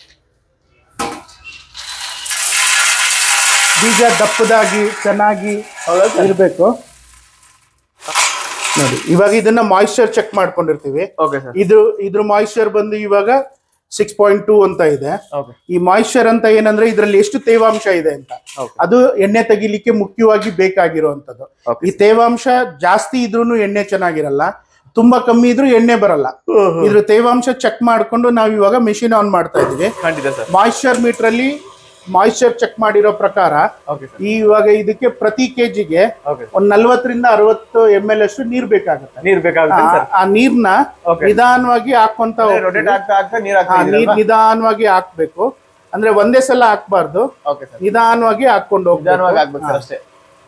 ಬೀಜ ದಪ್ಪದಾಗಿ ಚೆನ್ನಾಗಿ ಹೌದಾ ಸರ್ ಇರಬೇಕು ನೋಡಿ ಇವಾಗ ಇದನ್ನ ಮಾಯಿಶ್ಚರ್ ಚೆಕ್ ಮಾಡ್ಕೊಂಡಿರ್ತೀವಿ ಓಕೆ ಸರ್ ಇದು ಇದ್ರ ಮಾಯಿಶ್ಚರ್ ಬಂದು ಇವಾಗ ಸಿಕ್ಸ್ ಪಾಯಿಂಟ್ ಟೂ ಅಂತ ಇದೆ ಓಕೆ ಈ ಮಾಯಿಶ್ಚರ್ ಅಂತ ಏನಂದ್ರೆ ಇದರಲ್ಲಿ ಎಷ್ಟು ತೇವಾಂಶ ಇದೆ ಅಂತ ಓಕೆ ಅದು ಎಣ್ಣೆ ತೆಗಿಲಿಕ್ಕೆ ಮುಖ್ಯವಾಗಿ ಬೇಕಾಗಿರುವಂತದ್ದು Okay. ಈ ತೇವಾಂಶ ಜಾಸ್ತಿ ಇದ್ರೂ ಎಣ್ಣೆ ಚೆನ್ನಾಗಿರಲ್ಲ ತುಂಬಾ ಕಮ್ಮಿ ಇದ್ರೂ ಎಣ್ಣೆ ಬರಲ್ಲ ಇದ್ರ ತೇವಾಂಶ ಚೆಕ್ ಮಾಡ್ಕೊಂಡು ನಾವು ಇವಾಗ ಮೆಷಿನ್ ಆನ್ ಮಾಡ್ತಾ ಇದೀವಿ ಖಂಡಿತ ಸರ್ ಮಾಯಿಶ್ಚರ್ ಮೀಟರ್ ಅಲ್ಲಿ ಮಾಯಿಶ್ಚರ್ ಚೆಕ್ ಮಾಡಿರೋ ಪ್ರಕಾರ ಓಕೆ ಸರ್ ಈ ಇವಾಗ ಇದಕ್ಕೆ ಪ್ರತಿ ಕೆಜಿಗೆ ಓಕೆ ಒಂದ್ ನಲ್ವತ್ತರಿಂದ ಅರವತ್ತು ಎಂ ಎಲ್ ಅಷ್ಟು ನೀರ್ ಬೇಕಾಗುತ್ತೆ ನೀರ್ ಬೇಕಾಗುತ್ತೆ ಸರ್ ಆ- ಆ ನೀರ್ನ Okay. ನಿಧಾನವಾಗಿ ಹಾಕೊಂತ ರೊಟೇಟ್ ಹೋಗ್ತೀವಿ. ಆಗ್ತಾ ಆಗ್ತಾ ನೀರ್ ಆ ಹಾಕ್ತಾ ನೀರ್ ಇದೀರಲ್ವಾ? ನಿಧಾನವಾಗಿ ಹಾಕ್ಬೇಕು ಅಂದ್ರೆ ಒಂದೇ ಸಲ ಹಾಕ್ಬಾರ್ದು ಓಕೆ ಸರ್ ನಿಧಾನವಾಗಿ ಹಾಕೊಂಡು ನಿಧಾನವಾಗಿ ಆಗ್ಬೇಕು ಸರ್ ಅಷ್ಟೇ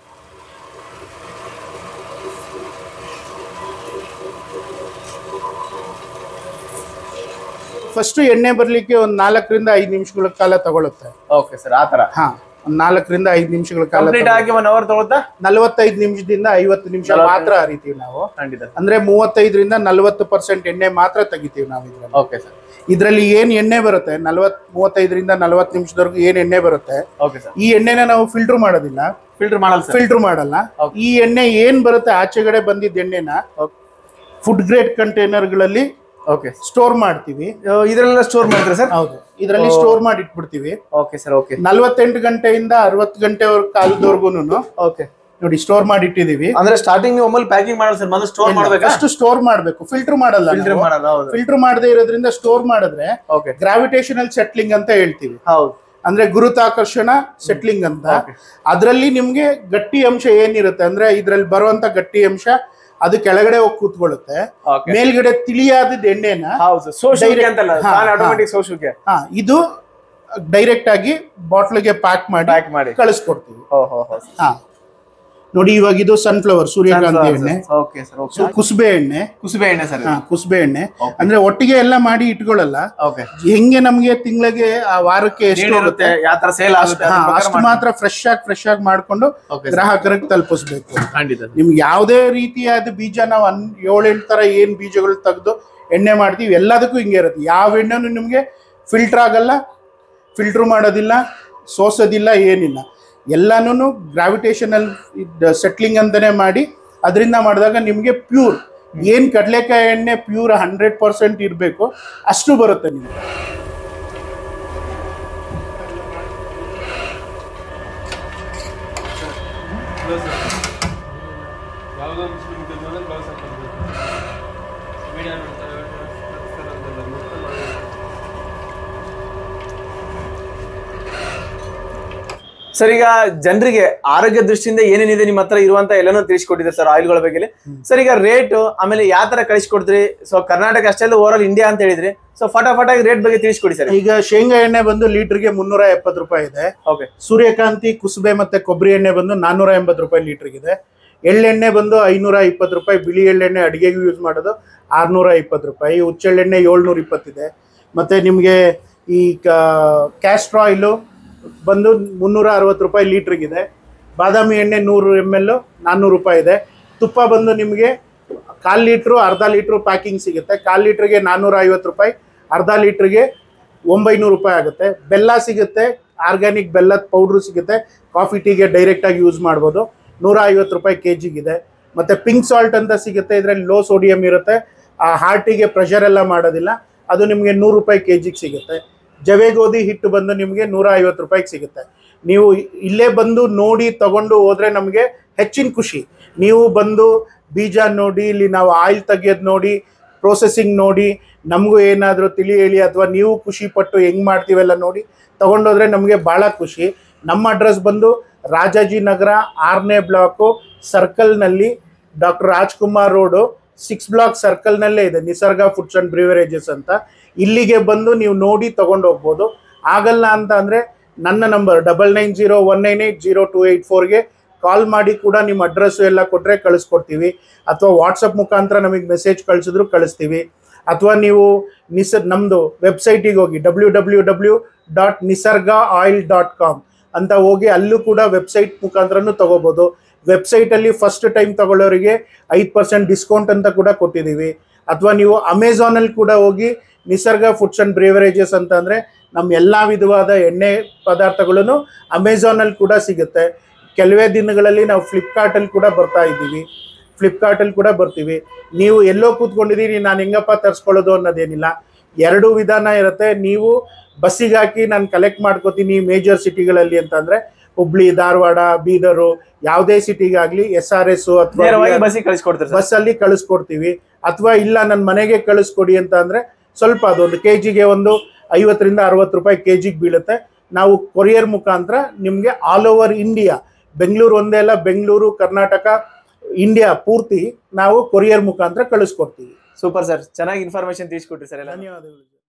ಫಸ್ಟ್ ಎಣ್ಣೆ ಬರ್ಲಿಕ್ಕೆ ಒಂದ್ ನಾಲ್ಕರಿಂದ ಐದು ನಿಮಿಷಗಳ ಕಾಲ ತಗೊಳುತ್ತೆ ಓಕೆ ಸರ್ ಆತರ ಹಾ ಒಂದ್ ನಾಲ್ಕರಿಂದ ಐದು ನಿಮಿಷಗಳ ಕಾಲ ಕಂಪ್ಲೀಟ್ ಆಗಿ ಒನ್ ಅವರ್ ತಗೊಳ್ತಾ ನಲವತ್ತೈದು ನಿಮಿಷದಿಂದ ಐವತ್ತು ನಿಮಿಷ ಮಾತ್ರ ಹರಿತೀವಿ ನಾವು ಖಂಡಿತ ಅಂದ್ರೆ ಮೂವತ್ತೈದರಿಂದ ನಲವತ್ತು ಪರ್ಸೆಂಟ್ ಎಣ್ಣೆ ಮಾತ್ರ ತೆಗಿತೀವಿ ನಾವು ಇದ್ರಲ್ಲಿ ಓಕೆ ಸರ್ ಇದ್ರಲ್ಲಿ ಏನ್ ಎಣ್ಣೆ ಬರುತ್ತೆ ನಲವತ್ ಮೂವತ್ತೈದರಿಂದ ನಲವತ್ತು ನಿಮಿಷದವರೆಗೂ ಏನ್ ಎಣ್ಣೆ ಬರುತ್ತೆ ಓಕೆ ಸರ್ ಈ ಎಣ್ಣೆನ ನಾವು ಫಿಲ್ಟರ್ ಮಾಡೋದಿಲ್ಲ ಫಿಲ್ಟರ್ ಮಾಡಲ್ಲ ಸರ್ ಫಿಲ್ಟರ್ ಮಾಡಲ್ಲ Okay. ಈ ಎಣ್ಣೆ ಏನ್ ಬರುತ್ತೆ ಆಚೆಗಡೆ ಬಂದಿದ್ದ ಎಣ್ಣೆನ ಫುಡ್ ಗ್ರೇಡ್ ಕಂಟೈನರ್ಗಳಲ್ಲಿ ಓಕೆ ಸ್ಟೋರ್ ಮಾಡ್ತೀವಿ ಇದರಲ್ಲೆಲ್ಲ ಸ್ಟೋರ್ ಮಾಡ್ತೀರಾ ಸರ್ ಹೌದು ಇದರಲ್ಲಿ Oh. ಸ್ಟೋರ್ ಮಾಡಿ ಇಟ್ಬಿಡ್ತೀವಿ ಓಕೆ ಸರ್ ಓಕೆ ನಲ್ವತ್ತೆಂಟು ಗಂಟೆಯಿಂದ ಅರವತ್ತು ಗಂಟೆ ಕಾಲದವರೆಗೂ ಓಕೆ ನೋಡಿ ಸ್ಟೋರ್ ಮಾಡಿ ಇಟ್ಟಿದೀವಿ ಅಂದ್ರೆ ಸ್ಟಾರ್ಟಿಂಗ್ ನೀವು ಒಮ್ಮೆ ಪ್ಯಾಕಿಂಗ್ ಮಾಡಲ್ಲ ಸರ್ ಮೊದಲು ಸ್ಟೋರ್ ಮಾಡ್ಬೇಕಾ ಅಷ್ಟು ಸ್ಟೋರ್ ಮಾಡ್ಬೇಕು ಫಿಲ್ಟರ್ ಮಾಡಲ್ಲ ಫಿಲ್ಟರ್ ಮಾಡಲ್ಲ ಹೌದು ಫಿಲ್ಟರ್ ಮಾಡದೇ ಇರೋದ್ರಿಂದ ಸ್ಟೋರ್ ಮಾಡಿದ್ರೆ ಓಕೆ ಗ್ರಾವಿಟೇಷನಲ್ ಸೆಟ್ಲಿಂಗ್ ಅಂತ ಹೇಳ್ತೀವಿ ಹೌದು ಅಂದ್ರೆ ಗುರುತಾಕರ್ಷಣ ಸೆಟ್ಲಿಂಗ್ ಅಂತ ಅದರಲ್ಲಿ ನಿಮ್ಗೆ ಗಟ್ಟಿ ಅಂಶ ಏನಿರುತ್ತೆ ಅಂದ್ರೆ ಇದ್ರಲ್ಲಿ ಬರುವಂತ ಗಟ್ಟಿ ಅಂಶ ಅದು ಕೆಳಗಡೆ ಹೋಗಿ ಕೂತ್ಕೊಳ್ಳುತ್ತೆ ಓಕೆ ಮೇಲ್ಗಡೆ ತಿಳಿಯಾದ ಎಣ್ಣೆನ ಹೌದು ಸೋಶುಗೆ Direct- ಅಂತಲ್ಲ ಹಾ, ಹಾ. ಆಟೋಮೆಟಿಕ್ ಸೋಶುಗೆ ಹಾ ಇದು ಡೈರೆಕ್ಟ್ ಆಗಿ ಬಾಟ್ಲಿಗೆ ಪ್ಯಾಕ್ ಮಾಡಿ ಪ್ಯಾಕ್ ಮಾಡಿ ಕಳಿಸ್ಕೊಡ್ತೀವಿ ಓ ಹೋ ಹೋ ಹಾ ನೋಡಿ ಇವಾಗ ಇದು ಸನ್ಫ್ಲವರ್ ಸೂರ್ಯಕಾಂತಿ ಎಣ್ಣೆ ಓಕೆ ಸರ್ ಓಕೆ ಸೊ ಕುಸುಬೆ ಎಣ್ಣೆ ಕುಸುಬೆ ಎಣ್ಣೆ ಸರ್ ಹಾ ಕುಸುಬೆ ಎಣ್ಣೆ Okay. ಅಂದ್ರೆ ಒಟ್ಟಿಗೆ ಎಲ್ಲ ಮಾಡಿ ಇಟ್ಕೊಳ್ಳಲ್ಲ ಓಕೆ ಹೆಂಗೆ ನಮ್ಗೆ ತಿಂಗಳಿಗೆ ಆ ವಾರಕ್ಕೆ ಎಷ್ಟು ಇರುತ್ತೆ ಯಾವ ತರ ಸೇಲ್ ಆಗುತ್ತೆ ಹಾ, ಅದ್ರ ಪ್ರಕಾರ ಅಷ್ಟು ಮಾಡಿ. ಮಾತ್ರ ಫ್ರೆಶ್ ಆಗಿ ಫ್ರೆಶ್ ಆಗಿ ಮಾಡ್ಕೊಂಡು Okay, sir. ಗ್ರಾಹಕರಿಗೆ ತಲುಪಿಸ್ಬೇಕು ಖಂಡಿತ sir. ನಿಮ್ಗೆ ಯಾವುದೇ ರೀತಿಯಾದ ಬೀಜ ನಾವು ಅನ್ ಏಳೆಂಟು ತರ ಏನ್ ಬೀಜಗಳು ತೆಗೆದು ಎಣ್ಣೆ ಮಾಡ್ತೀವಿ ಎಲ್ಲದಕ್ಕೂ ಹಿಂಗೆ ಇರುತ್ತೆ ಯಾವ ಎಣ್ಣೆನೂ ನಿಮ್ಗೆ ಫಿಲ್ಟರ್ ಆಗಲ್ಲ ಫಿಲ್ಟರ್ ಮಾಡೋದಿಲ್ಲ ಸೋಸೋದಿಲ್ಲ ಏನಿಲ್ಲ ಎಲ್ಲಾನು ಗ್ರಾವಿಟೇಷನಲ್ ಸೆಟ್ಲಿಂಗ್ ಅಂತಾನೆ ಮಾಡಿ ಅದರಿಂದ ಮಾಡಿದಾಗ ನಿಮಗೆ ಪ್ಯೂರ್ ಏನ್ ಕಡಲೆಕಾಯಿ ಎಣ್ಣೆ ಪ್ಯೂರ್ ಹಂಡ್ರೆಡ್ ಪರ್ಸೆಂಟ್ ಇರಬೇಕು ಅಷ್ಟು ಬರುತ್ತೆ ನಿಮಗೆ ಯಾವುದೋ ಮುಸ್ಲಿಂ ಇದ್ದಂದ್ರೆ ಬ್ಲೌಸ್ ಹಾಕೊಳ್ಬೇಕು ವಿಡಿಯೋ ನೋಡ್ತಾರೆ ಸರ್ ಅಂತೆಲ್ಲ ನೋಡ್ತಾ ಮಾಡ್ಬೇಕು. ಸರ್ ಈಗ ಜನರಿಗೆ ಆರೋಗ್ಯ ದೃಷ್ಟಿಯಿಂದ ಏನೇನಿದೆ ನಿಮ್ಮ ಹತ್ರ ಇರುವಂತ ಎಲ್ಲಾನು ತಿಳಿಸ್ಕೊಟ್ಟಿದ್ದಾರೆ ಸರ್ ಆಯಿಲ್ಗಳ ಬಗ್ಗೆ ಸರ್ ಈಗ ರೇಟ್ ಆಮೇಲೆ ಯಾವ ತರ ಕಳಿಸ್ಕೊಡ್ತೀರಿ ಸೊ ಕರ್ನಾಟಕ ಅಷ್ಟೇ ಅಲ್ಲ ಓವರ್ ಇಂಡಿಯಾ ಅಂತ ಹೇಳಿದ್ರಿ ಸೊ ಫಟಾಫಟ ರೇಟ್ ಬಗ್ಗೆ ತಿಳಿಸ್ಕೊಡಿ ಸರ್ ಈಗ ಶೇಂಗಾ ಎಣ್ಣೆ ಬಂದು ಲೀಟರ್ಗೆ ಮುನ್ನೂರ ಎಪ್ಪತ್ತು ರೂಪಾಯಿ ಇದೆ ಓಕೆ ಸೂರ್ಯಕಾಂತಿ ಕುಸುಬೆ ಮತ್ತೆ ಕೊಬ್ಬರಿ ಎಣ್ಣೆ ಬಂದು ನಾನ್ನೂರ ಎಂಬತ್ತು ರೂಪಾಯಿ ಲೀಟರ್ಗಿದೆ ಎಳ್ಳೆಣ್ಣೆ ಬಂದು ಐನೂರ ಇಪ್ಪತ್ತು ರೂಪಾಯಿ ಬಿಳಿ ಎಳ್ಳೆಣ್ಣೆ ಅಡಿಗೆಗೆ ಯೂಸ್ ಮಾಡೋದು ಆರ್ನೂರ ಇಪ್ಪತ್ತು ರೂಪಾಯಿ ಹುಚ್ಚೆಳ್ಳೆಣ್ಣೆ ಏಳ್ನೂರ ಇಪ್ಪತ್ತಿದೆ ಮತ್ತು ನಿಮಗೆ ಈ ಕ್ಯಾಸ್ಟ್ರ್ ಆಯಿಲು ಬಂದು ಮುನ್ನೂರ ಅರವತ್ತು ರೂಪಾಯಿ ಲೀಟ್ರಿಗಿದೆ ಬಾದಾಮಿ ಎಣ್ಣೆ ನೂರು ಎಮ್ ಎಲ್ ನಾನ್ನೂರು ರೂಪಾಯಿ ಇದೆ ತುಪ್ಪ ಬಂದು ನಿಮಗೆ ಕಾಲು ಲೀಟ್ರು ಅರ್ಧ ಲೀಟ್ರು ಪ್ಯಾಕಿಂಗ್ ಸಿಗುತ್ತೆ ಕಾಲು ಲೀಟ್ರಿಗೆ ನಾನ್ನೂರ ಐವತ್ತು ರೂಪಾಯಿ ಅರ್ಧ ಲೀಟ್ರಿಗೆ ಒಂಬೈನೂರು ರೂಪಾಯಿ ಆಗುತ್ತೆ ಬೆಲ್ಲ ಸಿಗುತ್ತೆ ಆರ್ಗ್ಯಾನಿಕ್ ಬೆಲ್ಲದ ಪೌಡ್ರು ಸಿಗುತ್ತೆ ಕಾಫಿ ಟೀಗೆ ಡೈರೆಕ್ಟಾಗಿ ಯೂಸ್ ಮಾಡ್ಬೋದು ನೂರ ಐವತ್ತು ರೂಪಾಯಿ ಕೆ ಜಿಗಿದೆ ಮತ್ತು ಪಿಂಕ್ ಸಾಲ್ಟ್ ಅಂತ ಸಿಗುತ್ತೆ ಇದರಲ್ಲಿ ಲೋ ಸೋಡಿಯಂ ಇರುತ್ತೆ ಆ ಹಾರ್ಟಿಗೆ ಪ್ರೆಷರ್ ಎಲ್ಲ ಮಾಡೋದಿಲ್ಲ ಅದು ನಿಮಗೆ ನೂರು ರೂಪಾಯಿ ಕೆ ಜಿಗೆ ಸಿಗುತ್ತೆ ಜವೆ ಗೋಧಿ ಹಿಟ್ಟು ಬಂದು ನಿಮಗೆ ನೂರ ಐವತ್ತು ರೂಪಾಯಿಗೆ ಸಿಗುತ್ತೆ ನೀವು ಇಲ್ಲೇ ಬಂದು ನೋಡಿ ತಗೊಂಡು ಹೋದ್ರೆ ನಮಗೆ ಹೆಚ್ಚಿನ ಖುಷಿ ನೀವು ಬಂದು ಬೀಜ ನೋಡಿ ಇಲ್ಲಿ ನಾವು ಆಯಿಲ್ ತೆಗಿಯೋದು ನೋಡಿ ಪ್ರೊಸೆಸಿಂಗ್ ನೋಡಿ ನಮಗೂ ಏನಾದರೂ ತಿಳಿ ಹೇಳಿ ಅಥವಾ ನೀವು ಖುಷಿ ಪಟ್ಟು ಹೆಂಗೆ ಮಾಡ್ತೀವೆಲ್ಲ ನೋಡಿ ತಗೊಂಡೋದ್ರೆ ನಮಗೆ ಭಾಳ ಖುಷಿ ನಮ್ಮ ಅಡ್ರೆಸ್ ಬಂದು ರಾಜಾಜಿನಗರ ಆರನೇ ಬ್ಲಾಕು ಸರ್ಕಲ್ನಲ್ಲಿ doctor Rajkumar road six block ಸರ್ಕಲ್ನಲ್ಲೇ ಇದೆ ನಿಸರ್ಗ ಫುಡ್ಸ್ ಆ್ಯಂಡ್ ಬ್ರಿವರೇಜಸ್ ಅಂತ ಇಲ್ಲಿಗೆ ಬಂದು ನೀವು ನೋಡಿ ತಗೊಂಡು ಹೋಗ್ಬೋದು ಆಗಲ್ಲ ಅಂತ ಅಂದರೆ ನನ್ನ number double nine zero one nine eight zero two eight ಫೋರ್ಗೆ ಕಾಲ್ ಮಾಡಿ ಕೂಡ ನಿಮ್ಮ ಅಡ್ರೆಸ್ಸು ಎಲ್ಲ ಕೊಟ್ಟರೆ ಕಳಿಸ್ಕೊಡ್ತೀವಿ ಅಥವಾ ವಾಟ್ಸಪ್ ಮುಖಾಂತರ ನಮಗೆ ಮೆಸೇಜ್ ಕಳಿಸಿದ್ರು ಕಳಿಸ್ತೀವಿ ಅಥವಾ ನೀವು ನಿಸ ನಮ್ಮದು ವೆಬ್ಸೈಟಿಗೆ ಹೋಗಿ W W W dot Nisarga oil dot com ಅಂತ ಹೋಗಿ ಅಲ್ಲೂ ಕೂಡ ವೆಬ್ಸೈಟ್ ಮುಖಾಂತರನೂ ತಗೋಬೋದು ವೆಬ್ಸೈಟಲ್ಲಿ ಫಸ್ಟ್ ಟೈಮ್ ತಗೊಳ್ಳೋರಿಗೆ ಐದು ಪರ್ಸೆಂಟ್ ಡಿಸ್ಕೌಂಟ್ ಅಂತ ಕೂಡ ಕೊಟ್ಟಿದ್ದೀವಿ ಅಥವಾ ನೀವು ಅಮೆಝಾನಲ್ಲಿ ಕೂಡ ಹೋಗಿ ನಿಸರ್ಗ ಫುಡ್ಸ್ ಆ್ಯಂಡ್ ಬ್ರೇವರೇಜಸ್ ಅಂತ ಅಂದರೆ ನಮ್ಮ ಎಲ್ಲ ವಿಧವಾದ ಎಣ್ಣೆ ಪದಾರ್ಥಗಳನ್ನು ಅಮೆಝಾನಲ್ಲಿ ಕೂಡ ಸಿಗುತ್ತೆ ಕೆಲವೇ ದಿನಗಳಲ್ಲಿ ನಾವು ಫ್ಲಿಪ್ಕಾರ್ಟಲ್ಲಿ ಕೂಡ ಬರ್ತಾ ಇದ್ದೀವಿ ಫ್ಲಿಪ್ಕಾರ್ಟಲ್ಲಿ ಕೂಡ ಬರ್ತೀವಿ ನೀವು ಎಲ್ಲೋ ಕೂತ್ಕೊಂಡಿದ್ದೀರಿ ನಾನು ಹೆಂಗಪ್ಪ ತರಿಸ್ಕೊಳ್ಳೋದು ಅನ್ನೋದೇನಿಲ್ಲ ಎರಡು ವಿಧಾನ ಇರುತ್ತೆ ನೀವು ಬಸ್ಸಿಗೆ ಹಾಕಿ ನಾನು ಕಲೆಕ್ಟ್ ಮಾಡ್ಕೋತೀನಿ ಮೇಜರ್ ಸಿಟಿಗಳಲ್ಲಿ ಅಂತಂದರೆ ಹುಬ್ಳಿ ಧಾರವಾಡ ಬೀದರು ಯಾವುದೇ ಸಿಟಿಗಾಗಲಿ ಎಸ್ ಆರ್ ಎಸ್ ನೇರವಾಗಿ ಅಥವಾ ಬಸ್ಸಿಗೆ ಕಳಿಸ್ಕೊಡ್ತೀರಿ ಸರ್ ಬಸ್ಸಲ್ಲಿ ಕಳಿಸ್ಕೊಡ್ತೀವಿ ಅಥವಾ ಇಲ್ಲ ನನ್ನ ಮನೆಗೆ ಕಳಿಸ್ಕೊಡಿ ಅಂತ ಅಂದರೆ ಸ್ವಲ್ಪ ಅದೊಂದು ಕೆ ಜಿಗೆ ಒಂದು ಐವತ್ತರಿಂದ ಅರವತ್ತು ರೂಪಾಯಿ ಕೆ ಜಿಗೆ ಬೀಳುತ್ತೆ ನಾವು ಕೊರಿಯರ್ ಮುಖಾಂತರ ನಿಮಗೆ ಆಲ್ ಓವರ್ ಇಂಡಿಯಾ ಬೆಂಗಳೂರು ಒಂದೇ ಅಲ್ಲ ಬೆಂಗಳೂರು ಕರ್ನಾಟಕ ಇಂಡಿಯಾ ಪೂರ್ತಿ ನಾವು ಕೊರಿಯರ್ ಮುಖಾಂತರ ಕಳಿಸ್ಕೊಡ್ತೀವಿ ಸೂಪರ್ ಸರ್ ಚೆನ್ನಾಗಿ ಇನ್ಫಾರ್ಮೇಶನ್ ತಿಳಿಸ್ಕೊಟ್ರಿ ಸರ್ ಎಲ್ಲ ಧನ್ಯವಾದಗಳು